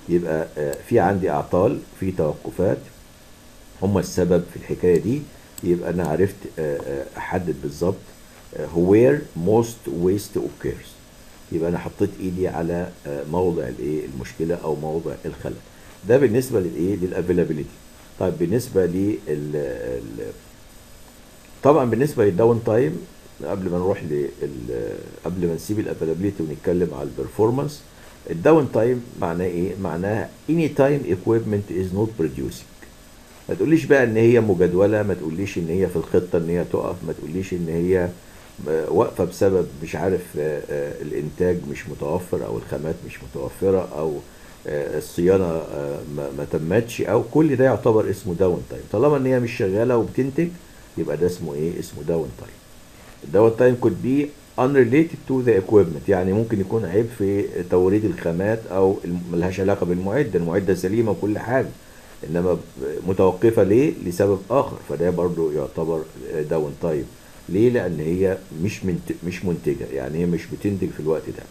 [SPEAKER 1] يبقى آه، في عندي اعطال في توقفات هم السبب في الحكايه دي يبقى انا عرفت آه، آه، احدد بالظبط آه، where most waste occurs يبقى انا حطيت ايدي على آه، موضع الايه المشكله او موضع الخلل ده بالنسبه للايه للافيلابيلتي طيب بالنسبه لل ال- طبعا بالنسبه للداون تايم قبل ما نروح ل قبل ما نسيب الافيلابيلتي ونتكلم على البرفورمانس الداون تايم معناه ايه؟ معناها اني تايم equipment از نوت producing ما تقوليش بقى ان هي مجدوله ما تقوليش ان هي في الخطه ان هي تقف ما تقوليش ان هي آه، واقفه بسبب مش عارف آه، آه، الانتاج مش متوفر او الخامات مش متوفره او آه، الصيانه آه، ما ما تمتش او كل ده يعتبر اسمه داون تايم طالما ان هي مش شغاله وبتنتج يبقى ده اسمه ايه اسمه داون تايم الداون تايم could be unrelated to the equipment يعني ممكن يكون عيب في توريد الخامات او الم- ملهاش علاقه بالمعده المعده سليمه وكل حاجه انما متوقفه ليه لسبب اخر فده برضو يعتبر داون تايم ليه لان هي مش منت... مش منتجه يعني هي مش بتنتج في الوقت ده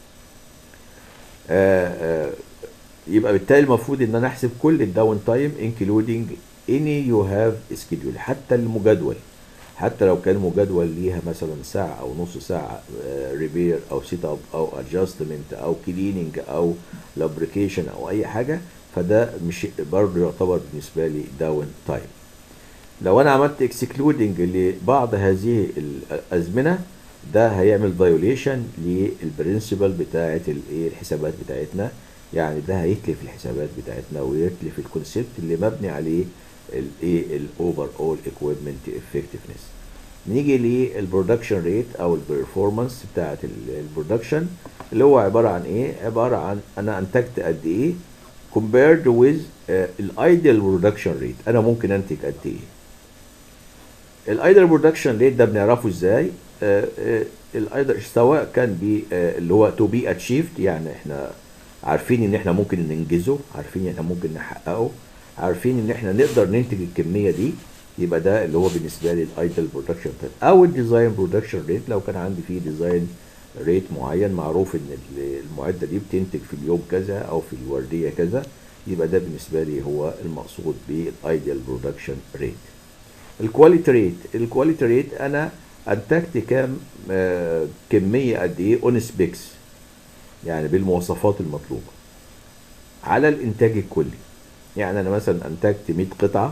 [SPEAKER 1] آه، آه، يبقى بالتالي المفروض ان انا احسب كل الداون تايم including any you have schedule حتى المجدول حتى لو كان مجدول ليها مثلا ساعة أو نص ساعة ريبير أو سيت أب أو ادجستمنت أو كليننج أو لابريكيشن أو أي حاجة فده مش برضه يعتبر بالنسبة لي داون تايم لو أنا عملت اكسكلودنج لبعض هذه الأزمنة ده هيعمل فايوليشن للبرنسبل بتاعة الايه الحسابات بتاعتنا يعني ده هيتلف الحسابات بتاعتنا ويتلف الكونسيبت اللي مبني عليه الايه الاوفر اول ايكويبمنت افكتفنس نيجي للبرودكشن ريت او البرفورمانس بتاعه البرودكشن اللي هو عباره عن ايه عباره عن انا انتجت قد ايه compared with الايديال برودكشن ريت انا ممكن انتج قد ايه الايدل برودكشن ريت ده بنعرفه ازاي الايدل سواء كان بي آه، اللي هو تو بي اتشيفد يعني احنا عارفين ان احنا ممكن ننجزه عارفين ان احنا ممكن نحققه عارفين ان احنا نقدر ننتج الكميه دي يبقى ده اللي هو بالنسبه لي الايدل برودكشن ريت او الديزاين برودكشن ريت لو كان عندي فيه ديزاين ريت معين معروف ان ال- المعده دي بتنتج في اليوم كذا او في الورديه كذا يبقى ده بالنسبه لي هو المقصود بالايدل برودكشن ريت الكواليتي ريت الكواليتي ريت انا انتجت كام آه كميه قد ايه اون سبيكس يعني بالمواصفات المطلوبه على الانتاج الكلي يعني انا مثلا انتجت 100 قطعه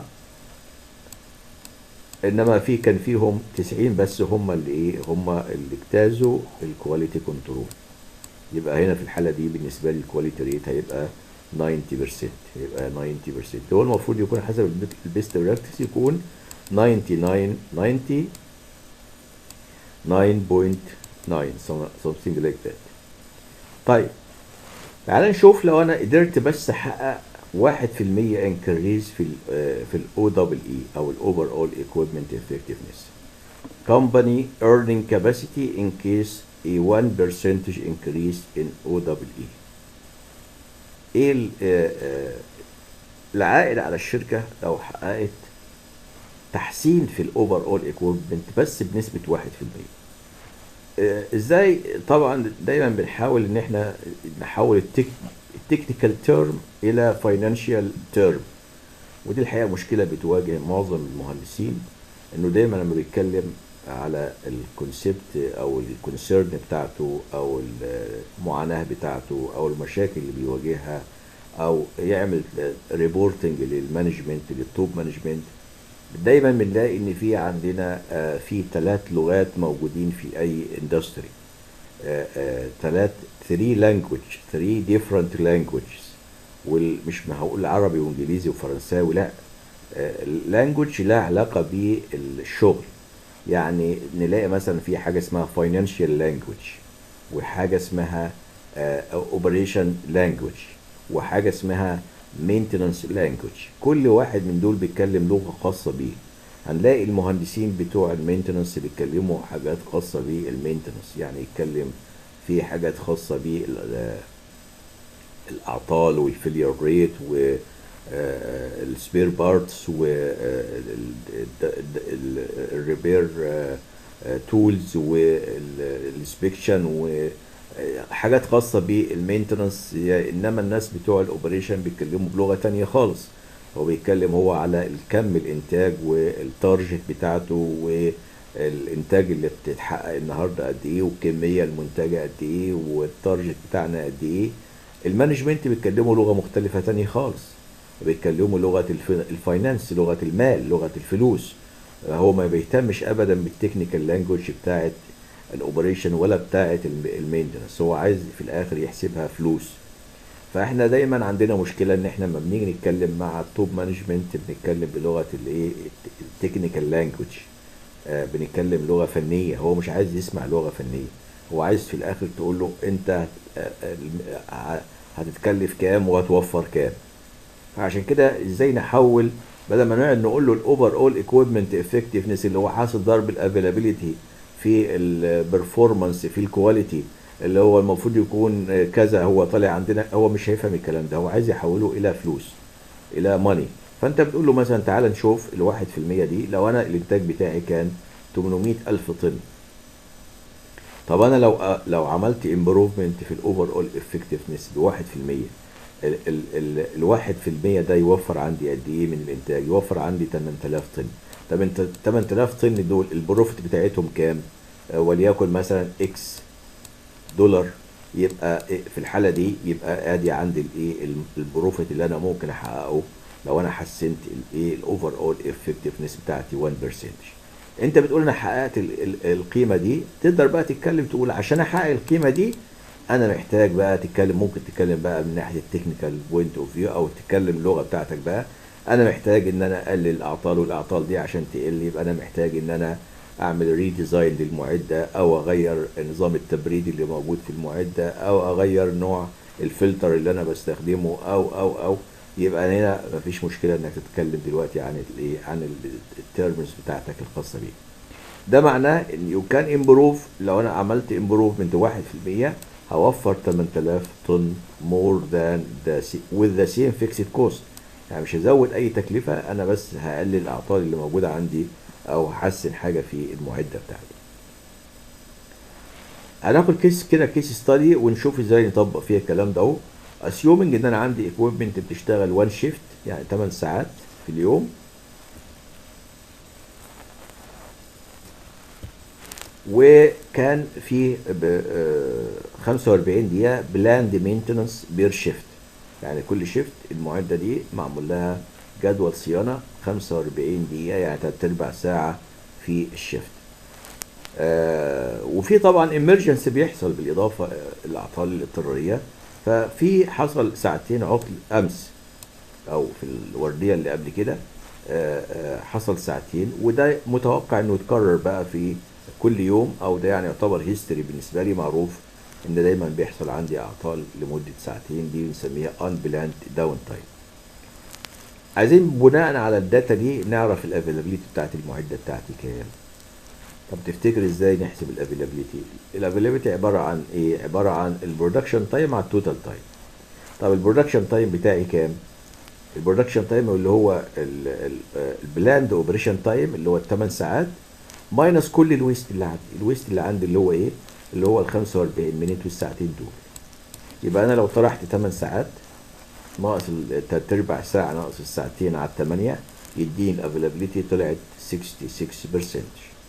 [SPEAKER 1] انما في كان فيهم 90 بس هم اللي ايه هم اللي اجتازوا الكواليتي كنترول يبقى هنا في الحاله دي بالنسبه لي الكواليتي ريت هيبقى 90% يبقى 90% هو المفروض يكون حسب البيست براكتس يكون 99 90 9.9 something like that طيب تعال نشوف لو انا قدرت بس احقق 1% انكريز في ال في الاو دبل اي او الاوفر اول ايكويبمنت افكتفنس company earning capacity in case a 1 percentage increase in OEE ايه ال- آه، آه، العائد على الشركة لو حققت تحسين في الاوفر اول ايكويبمنت بس بنسبة 1% آه، ازاي طبعا دايما بنحاول ان احنا نحول التك التكنيكال تيرم الى فاينانشال تيرم ودي الحقيقه مشكله بتواجه معظم المهندسين انه دايما لما بيتكلم على الكونسبت او الكونسيرن بتاعته او المعاناه بتاعته او المشاكل اللي بيواجهها او يعمل ريبورتنج للمانجمنت للتوب مانجمنت دايما بنلاقي ان في عندنا آه، في ثلاث لغات موجودين في اي اندستري ثلاث 3 لانجوج 3 different languages ومش هقول عربي وانجليزي وفرنساوي لا اللانجوج لها علاقه بالشغل يعني نلاقي مثلا في حاجه اسمها financial language وحاجه اسمها اوبريشن لانجوج وحاجه اسمها maintenance language كل واحد من دول بيتكلم لغه خاصه بيه هنلاقي المهندسين بتوع المينتنس بيتكلموا حاجات خاصه بالمينتنس يعني يتكلم في حاجات خاصه بالاعطال والفيلير ريت و السبير بارتس والريبير تولز والانسبكشن حاجات خاصة بالمينتنس انما الناس بتوع الاوبريشن بيتكلموا بلغة تانية خالص هو بيتكلم هو على الكم الانتاج والتارجت بتاعته والانتاج اللي بتتحقق النهارده قد ايه والكمية المنتجة قد ايه والتارجت بتاعنا قد ايه المانجمنت بيتكلموا لغة مختلفة تانية خالص بيتكلموا لغة الف- الفاينانس لغة المال لغة الفلوس هو ما بيهتمش ابدا بالتكنيكال لانجوج بتاعت الاوبريشن ولا بتاعت المينتنس هو عايز في الاخر يحسبها فلوس فاحنا دايما عندنا مشكله ان احنا لما بنيجي نتكلم مع التوب مانجمنت بنتكلم بلغه الايه التكنيكال لانجوج بنتكلم لغه فنيه هو مش عايز يسمع لغه فنيه هو عايز في الاخر تقول له انت آه، آه، هتتكلف كام وهتوفر كام فعشان كده ازاي نحول بدل ما نقعد نقول له الاوفر اول ايكويبمنت افكتفنس اللي هو حاصل ضرب الافيلابيلتي في البرفورمانس في الكواليتي اللي هو المفروض يكون آه، كذا هو طالع عندنا هو مش هيفهم الكلام ده هو عايز يحوله الى فلوس الى ماني فانت بتقول له مثلا تعال نشوف الواحد في المية دي لو انا الانتاج بتاعي كان 800 الف طن طب انا لو لو عملت امبروفمنت في الاوفر اول افكتفنس بواحد في المية ال- ال- ال- الواحد في المية ده يوفر عندي قد ايه من الانتاج يوفر عندي 8000 طن طب انت 8000 طن دول البروفيت بتاعتهم كام آه، وليكن مثلا اكس دولار يبقى إيه- في الحاله دي يبقى ادي عندي الايه الم- البروفيت اللي انا ممكن احققه لو انا حسنت الايه الاوفر اول افكتفنس بتاعتي 1% انت بتقول انا حققت ال- ال- القيمه دي تقدر بقى تتكلم تقول عشان احقق القيمه دي انا محتاج بقى تتكلم ممكن تتكلم بقى من ناحيه التكنيكال بوينت اوف فيو او تتكلم اللغه بتاعتك بقى انا محتاج ان انا اقلل الاعطال والاعطال دي عشان تقل يبقى انا محتاج ان انا اعمل ريديزاين للمعده او اغير نظام التبريد اللي موجود في المعده او اغير نوع الفلتر اللي انا بستخدمه او او او يبقى هنا مفيش مشكله انك تتكلم دلوقتي عن الايه عن التيرمز بتاعتك الخاصه بيك ده معناه ان يو كان امبروف لو انا عملت امبروفمنت 1% هوفر 8000 طن مور ذان ذا with the same fixed cost يعني مش هزود اي تكلفه انا بس هقلل الاعطال اللي موجوده عندي او هحسن حاجه في المعده بتاعتي هناخد كيس كده كيس ستادي ونشوف ازاي نطبق فيها الكلام ده اهو اسيومنج ان انا عندي اكويبمنت بتشتغل 1 شيفت يعني 8 ساعات في اليوم وكان في ب- آه، 45 دقيقة بلاند مينتنس بير شيفت يعني كل شيفت المعدة دي معمول لها جدول صيانة 45 دقيقة يعني تلات أرباع ساعة في الشيفت آه، وفي طبعا emergency بيحصل بالإضافة آه، الأعطال الاضطرارية ففي حصل ساعتين عطل أمس أو في الوردية اللي قبل كده آه، آه، حصل ساعتين وده متوقع إنه يتكرر بقى في كل يوم أو ده يعني يعتبر هيستوري بالنسبة لي معروف إن دايما بيحصل عندي أعطال لمدة ساعتين دي بنسميها unplanned داون تايم عايزين بناء على الداتا دي نعرف الافيلابيلتي بتاعت المعده بتاعتي كام طب تفتكر ازاي نحسب الافيلابيلتي الافيلابيلتي عباره عن ايه عباره عن البرودكشن تايم على التوتال تايم طب البرودكشن تايم بتاعي كام البرودكشن تايم اللي هو البلاند اوبريشن تايم اللي هو الثمان ساعات ماينس كل الويست اللي عندي الويست اللي عندي اللي هو ايه اللي هو ال 45 مينيت والساعتين دول يبقى انا لو طرحت 8 ساعات ناقص التلات ارباع ساعة ناقص الساعتين على التمانية يديني الافيلابيلتي طلعت 66%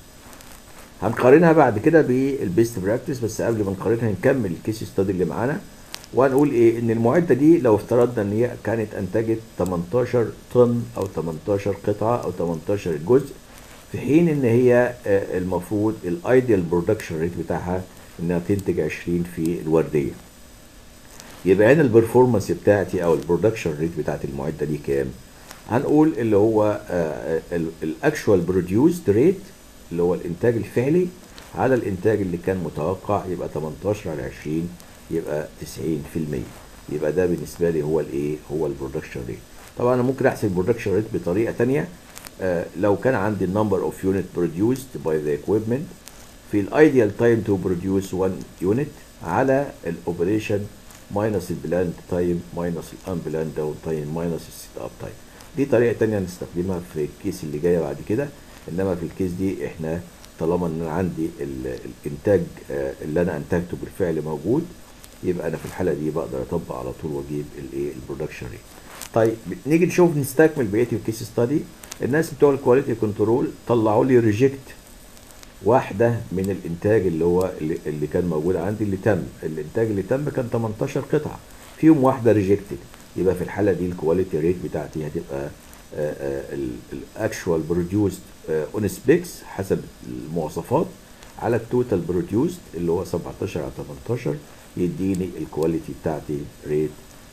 [SPEAKER 1] هنقارنها بعد كده بالبيست براكتس بس قبل ما نقارنها نكمل الكيس ستادي اللي معانا وهنقول ايه ان المعده دي لو افترضنا ان هي كانت انتجت 18 طن او 18 قطعه او 18 جزء في حين ان هي آه، المفروض الايديال برودكشن ريت بتاعها انها تنتج 20 في الورديه يبقى هنا البرفورمانس بتاعتي او البرودكشن ريت بتاعت المعده دي كام هنقول اللي هو الاكشوال بروديوسد ريت اللي هو الانتاج الفعلي على الانتاج اللي كان متوقع يبقى 18 على 20 يبقى 90% يبقى ده بالنسبه لي هو الايه هو البرودكشن ريت طبعا انا ممكن احسب البرودكشن ريت بطريقه تانية آه، لو كان عندي النمبر اوف يونت produced باي ذا equipment في الايديال تايم تو بروديوس 1 يونت على الاوبريشن ماينس البلاند تايم ماينس الانبلاند داون تايم ماينس السيت اب تايم دي طريقه تانية نستخدمها في الكيس اللي جايه بعد كده انما في الكيس دي احنا طالما ان انا عندي ال- الانتاج آه، اللي انا انتجته بالفعل موجود يبقى انا في الحاله دي بقدر اطبق على طول واجيب الايه البرودكشن ريت طيب نيجي نشوف نستكمل بقيه الكيس ستادي الناس بتوع الكواليتي كنترول طلعوا لي ريجكت واحده من الانتاج اللي هو اللي, اللي كان موجود عندي اللي تم الانتاج اللي تم كان 18 قطعه فيهم واحده ريجكتد يبقى في الحاله دي الكواليتي ريت بتاعتي هتبقى الاكشوال بروديوسد اون سبيكس حسب المواصفات على التوتال بروديوسد اللي هو 17 على 18 يديني الكواليتي بتاعتي ريت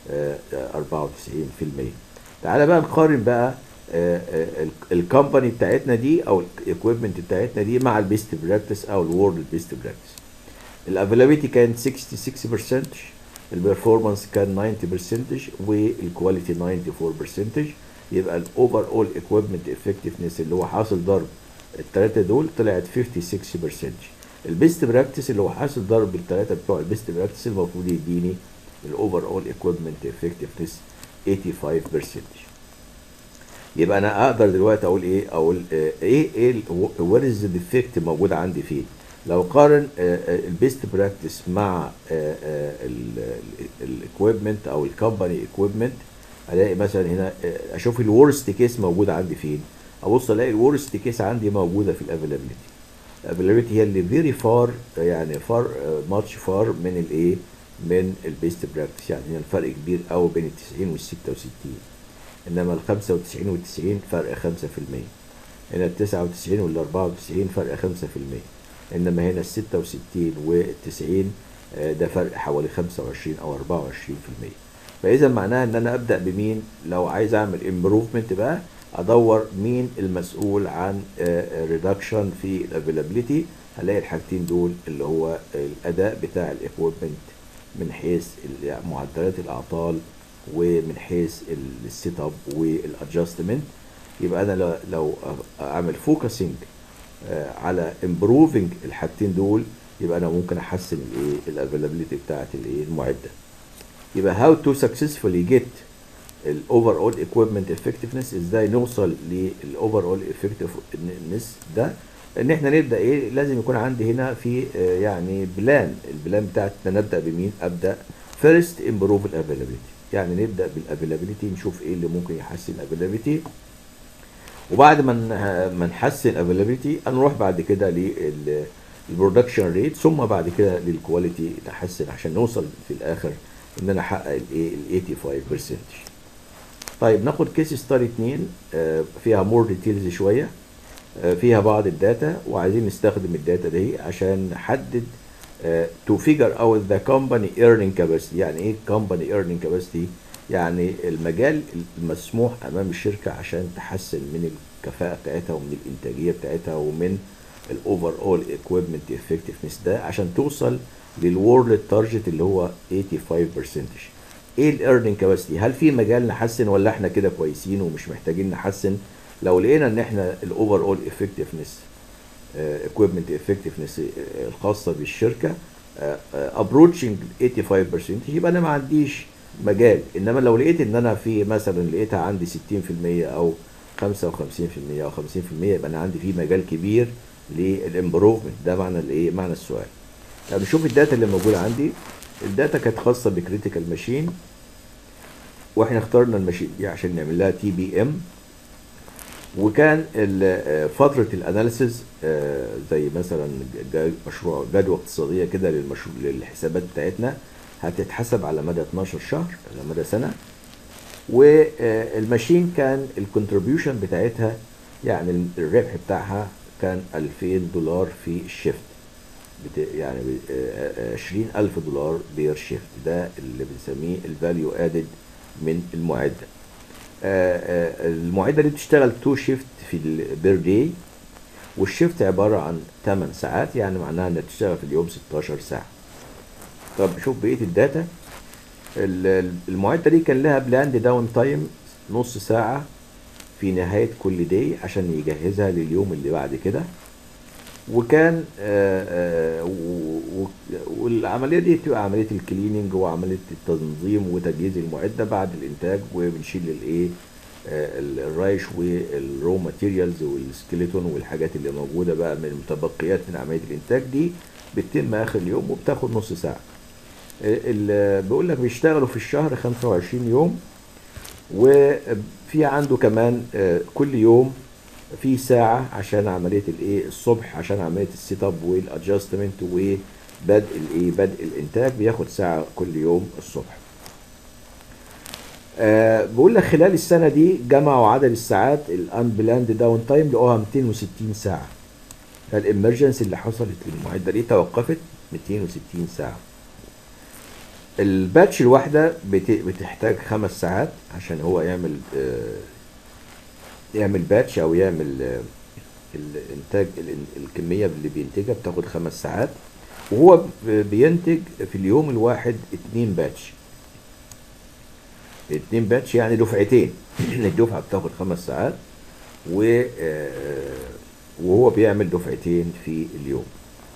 [SPEAKER 1] 94% تعالى بقى نقارن بقى الكومباني بتاعتنا دي او الاكويبمنت بتاعتنا دي مع البيست براكتس او الورلد بيست براكتس الافيلابيلتي كانت 66% البرفورمانس كان 90% والكواليتي 94% يبقى الاوفر اول اكويبمنت افكتفنس اللي هو حاصل ضرب الثلاثه دول طلعت 56% البيست براكتس اللي هو حاصل ضرب الثلاثه بتوع البيست براكتس المفروض يديني الاوفر اول اكويبمنت افكتفنس 85% يبقى انا اقدر دلوقتي اقول ايه اقول آه، ايه ايه وير از ديفكت موجود عندي فين لو قارن البيست براكتس مع الاكويبمنت او الكومباني اكويبمنت الاقي مثلا هنا آه، اشوف الورست كيس موجود عندي فين ابص الاقي الورست كيس عندي موجوده في الافيلابيلتي الافيلابيلتي هي اللي فيري فار يعني فار ماتش فار من الايه من البيست براكتس يعني هنا الفرق كبير قوي بين ال 90 وال 66 انما ال 95 وال 90 فرق 5% هنا ال 99 وال 94 فرق 5% انما هنا ال 66 وال 90 آه، ده فرق حوالي 25 او 24% فاذا معناها ان انا ابدا بمين لو عايز اعمل امبروفمنت بقى ادور مين المسؤول عن ريدكشن في الافيلابيلتي هلاقي الحاجتين دول اللي هو الاداء بتاع الاكويبمنت من حيث ال- معدلات الاعطال ومن حيث السيت اب والادجستمنت يبقى انا لو- لو اعمل فوكسنج على امبروفنج الحاجتين دول يبقى انا ممكن احسن الايه الافيلابيلتي بتاعت الايه المعده يبقى how to successfully get الاوفر اول equipment effectiveness ازاي نوصل للاوفر اول effectiveness ده ان احنا نبدا ايه لازم يكون عندي هنا في آه، يعني بلان البلان بتاعتنا نبدا بمين ابدا فيرست امبروف الافيلابيلتي يعني نبدا بالافيلابيلتي نشوف ايه اللي ممكن يحسن الافيلابيلتي وبعد ما ن- ما نحسن الافيلابيلتي نروح بعد كده للبرودكشن ريت ثم بعد كده للكواليتي نحسن عشان نوصل في الاخر ان انا احقق الايه ال 85% طيب ناخد كيس ستادي 2 آه، فيها مور ديتيلز شويه آه، فيها بعض الداتا وعايزين نستخدم الداتا دي عشان نحدد تو فيجر اوت ذا كومباني ايرنينج كاباسيتي يعني ايه كومباني ايرنينج كاباسيتي يعني المجال المسموح امام الشركه عشان تحسن من الكفاءه بتاعتها ومن الانتاجيه بتاعتها ومن الاوفر اول اكويبمنت افكتفنس ده عشان توصل للورلد تارجت اللي هو 85% ايه الايرنينج كاباسيتي هل في مجال نحسن ولا احنا كده كويسين ومش محتاجين نحسن لو لقينا ان احنا الاوفر اول افكتفنس اكويبمنت افكتفنس الخاصه بالشركه ابروتشنج 85% يبقى انا ما عنديش مجال انما لو لقيت ان انا في مثلا لقيتها عندي 60% او 55% او 50% يبقى انا عندي في مجال كبير للامبروفمنت ده معنى الايه معنى السؤال طب نشوف الداتا اللي موجوده عندي الداتا كانت خاصه بكريتيكال ماشين واحنا اخترنا الماشين دي عشان نعمل لها تي بي ام وكان ال- فتره الاناليسز زي مثلا جا- مشروع جدوى اقتصاديه كده للمشروع للحسابات بتاعتنا هتتحسب على مدى 12 شهر على مدى سنه والماشين كان الكونتريبيوشن بتاعتها يعني الربح بتاعها كان 2000 دولار في الشيفت بت... يعني ب- آه، آه، 20000 دولار بير شيفت ده اللي بنسميه الفاليو ادد من المعده آه، آه، المعده دي بتشتغل تو شيفت في البير داي والشيفت عباره عن 8 ساعات يعني معناها انها تشتغل في اليوم 16 ساعه طب شوف بقيه الداتا ال- ال- المعده دي كان لها بلاند داون تايم نص ساعه في نهايه كل داي عشان يجهزها لليوم اللي بعد كده وكان آه، آه، و- و- والعمليه دي بتبقى عمليه الكليننج وعمليه التنظيم وتجهيز المعده بعد الانتاج وبنشيل الايه آه، ال- الرايش والرو ماتيريالز والسكيلتون والحاجات اللي موجوده بقى من المتبقيات من عمليه الانتاج دي بتتم اخر اليوم وبتاخد نص ساعه آه، ال- بيقول لك بيشتغلوا في الشهر 25 يوم وفي عنده كمان آه، كل يوم في ساعة عشان عملية الايه الصبح عشان عملية السيت اب والادجستمنت وبدء الايه بدء الانتاج بياخد ساعة كل يوم الصبح. آه بقول لك خلال السنة دي جمعوا عدد الساعات الانبلاند داون تايم لقوها 260 ساعة. فالامرجنسي اللي حصلت للمعدة دي توقفت 260 ساعة. الباتش الواحدة بت- بتحتاج خمس ساعات عشان هو يعمل آه، يعمل باتش او يعمل آه، الانتاج ال- الكمية اللي بينتجها بتاخد خمس ساعات وهو ب- بينتج في اليوم الواحد اتنين باتش اتنين باتش يعني دفعتين الدفعة بتاخد خمس ساعات و آه، وهو بيعمل دفعتين في اليوم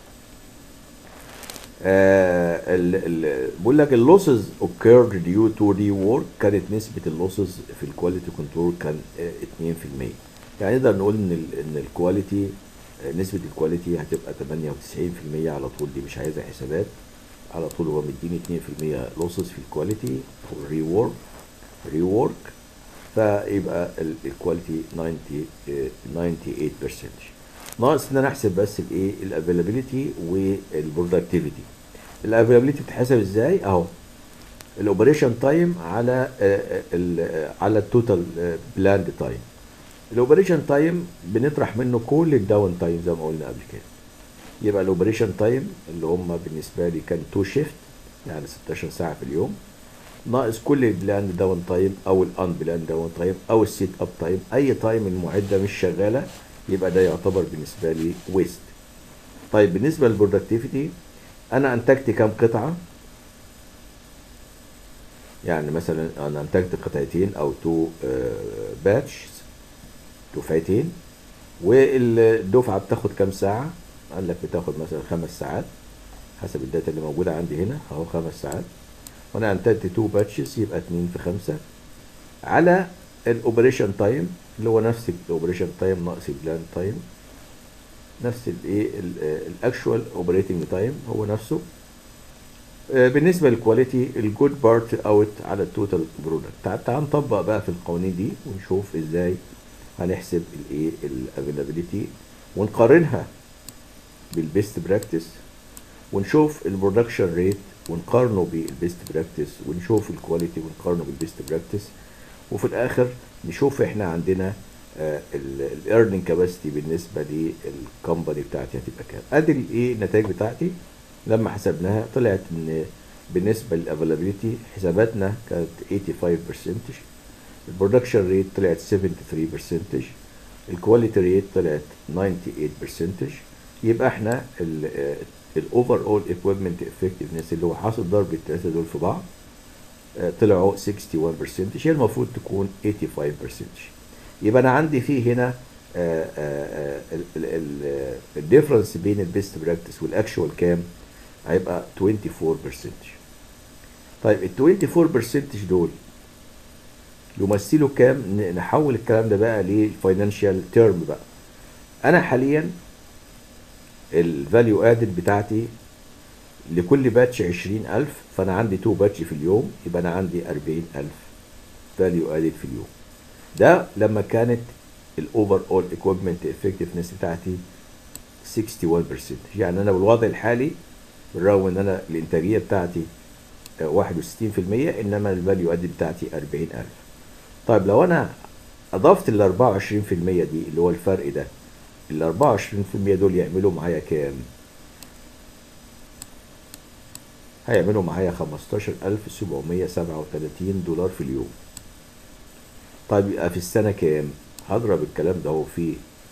[SPEAKER 1] آه، ال- ال- بقول لك اللوسز occurred due to rework كانت نسبة اللوسز في الكواليتي كنترول كان آه، 2% يعني نقدر نقول ان ال ان الكواليتي آه، نسبة الكواليتي هتبقى 98% على طول دي مش عايزة حسابات على طول هو مديني 2% لوسز في الكواليتي او ريورك ريورك فيبقى ال- الكواليتي 90 آه، 98% ناقص ان انا احسب بس الايه الافيلابيلتي والبرودكتيفيتي الافيلابيلتي بتتحسب ازاي اهو الاوبريشن تايم على آه، ال- آه، على التوتال بلاند تايم الاوبريشن تايم بنطرح منه كل الداون تايم زي ما قلنا قبل كده يبقى الاوبريشن تايم اللي هم بالنسبه لي كان تو شيفت يعني 16 ساعه في اليوم ناقص كل البلاند داون تايم او الان بلاند داون تايم او السيت اب تايم اي تايم المعده مش شغاله يبقى ده يعتبر بالنسبه لي ويست طيب بالنسبه للبرودكتيفيتي انا انتجت كام قطعه يعني مثلا انا انتجت قطعتين او تو باتش دفعتين والدفعه بتاخد كام ساعه قال لك بتاخد مثلا خمس ساعات حسب الداتا اللي موجوده عندي هنا اهو خمس ساعات وانا انتجت تو باتشز يبقى اتنين في خمسة على الاوبريشن تايم اللي هو نفس الاوبريشن تايم ناقص البلان تايم نفس الايه الاكشوال اوبريتنج تايم هو نفسه آه، بالنسبه للكواليتي الجود بارت اوت على التوتال برودكت تعال تعال نطبق بقى في القوانين دي ونشوف ازاي هنحسب الايه الافيلابيلتي ونقارنها بالبيست براكتس ونشوف البرودكشن ريت ونقارنه بالبيست براكتس ونشوف الكواليتي ونقارنه بالبيست براكتس وفي الاخر نشوف احنا عندنا الايرنينج كاباسيتي بالنسبه للكومباني بتاعتي هتبقى كام ادي الايه النتائج بتاعتي لما حسبناها طلعت ان بالنسبه للافيلابيلتي حساباتنا كانت 85% البرودكشن ريت طلعت 73% الكواليتي ريت طلعت 98% يبقى احنا الاوفر اول ايكويبمنت افكتفنس اللي هو حاصل ضرب الثلاثه دول في بعض آه، طلعوا 61% هي المفروض تكون 85% يبقى انا عندي فيه هنا الديفرنس بين البيست براكتس والاكشوال كام هيبقى 24% طيب ال 24% دول يمثلوا كام ن- نحول الكلام ده بقى للفاينانشال تيرم بقى انا حاليا الفاليو ادد بتاعتي لكل باتش 20000 فانا عندي 2 باتش في اليوم يبقى انا عندي 40000 فاليو ادد في اليوم ده لما كانت الاوفر اول ايكويبمنت افكتفنس بتاعتي 61% يعني انا بالوضع الحالي بالرغم ان انا الانتاجيه بتاعتي آه، 61% انما الفاليو ادد بتاعتي 40000 طيب لو انا اضفت ال 24% دي اللي هو الفرق ده ال 24% دول يعملوا معايا كام؟ هيعملوا معايا 15737 دولار في اليوم طيب يبقى في السنة كام؟ هضرب الكلام ده هو في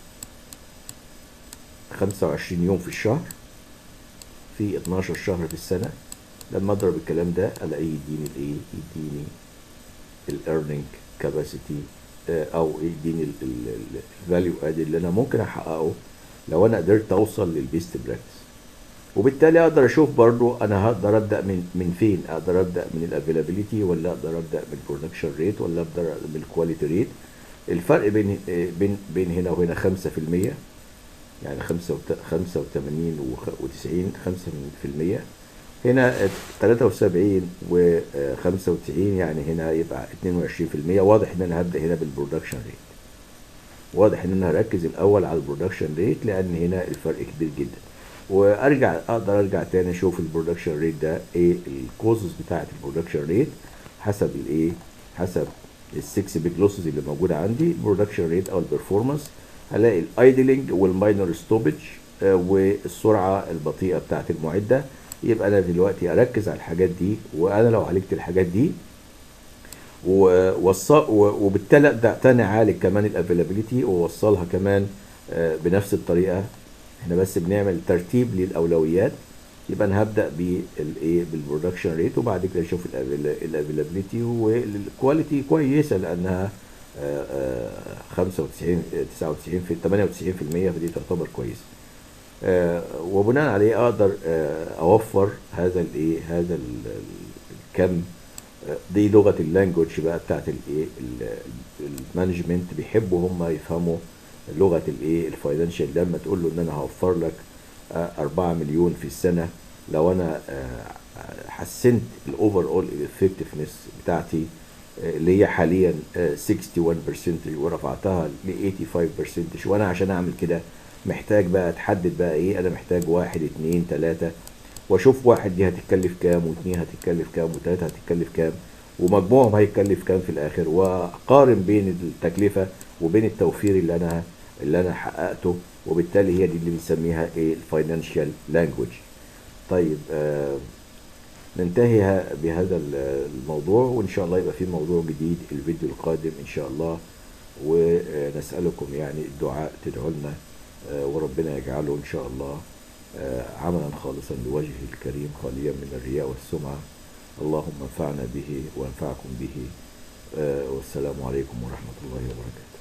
[SPEAKER 1] 25 يوم في الشهر في 12 شهر في السنة لما اضرب الكلام ده الاقيه يديني الايه؟ يديني الايرنينج كاباسيتي او يديني الفاليو اد اللي انا ممكن احققه لو انا قدرت اوصل للبيست براكتس وبالتالي اقدر اشوف برضو انا هقدر ابدا من من فين اقدر ابدا من الافيلابيليتي ولا اقدر ابدا بالبرودكشن ريت ولا ابدا بالكواليتي ريت الفرق بين بين بين هنا وهنا 5% يعني 85 و90 5% هنا 73 و 95 يعني هنا يبقى 22% واضح ان انا هبدا هنا بالبرودكشن ريت واضح ان انا هركز الاول على البرودكشن ريت لان هنا الفرق كبير جدا وارجع اقدر ارجع تاني اشوف البرودكشن ريت ده ايه الكوزز بتاعه البرودكشن ريت حسب الايه حسب السكس بيج لوسز اللي موجوده عندي البرودكشن ريت او البرفورمانس هلاقي الايدلينج والماينر ستوبج والسرعه البطيئه بتاعه المعده يبقى انا دلوقتي اركز على الحاجات دي وانا لو عالجت الحاجات دي وبالتالي ابدا تاني اعالج كمان الافيلابيلتي واوصلها كمان بنفس الطريقه احنا بس بنعمل ترتيب للاولويات يبقى انا هبدا بالايه بالبرودكشن ريت وبعد كده اشوف الافيلابيلتي والكواليتي كويسه لانها 95 99 في 98% فدي تعتبر كويسه وبناء عليه اقدر اوفر هذا الايه هذا الكم دي لغه اللانجوج بقى بتاعت الايه المانجمنت بيحبوا هم يفهموا لغه الايه الفاينانشال لما تقول له ان انا هوفر لك 4 مليون في السنه لو انا حسنت الاوفر اول افكتفنس بتاعتي اللي هي حاليا 61% ورفعتها ل 85% وانا عشان اعمل كده محتاج بقى تحدد بقى ايه انا محتاج واحد اتنين تلاتة واشوف واحد دي هتتكلف كام واتنين هتتكلف كام وتلاتة هتتكلف كام ومجموعهم هيتكلف كام في الاخر واقارن بين التكلفة وبين التوفير اللي انا اللي انا حققته وبالتالي هي دي اللي بنسميها ايه الفاينانشال لانجوج طيب آه ننتهي بهذا الموضوع وان شاء الله يبقى في موضوع جديد الفيديو القادم ان شاء الله ونسألكم يعني الدعاء تدعوا لنا وربنا يجعله ان شاء الله عملا خالصا لوجهه الكريم خاليا من الرياء والسمعة اللهم انفعنا به وانفعكم به والسلام عليكم ورحمة الله وبركاته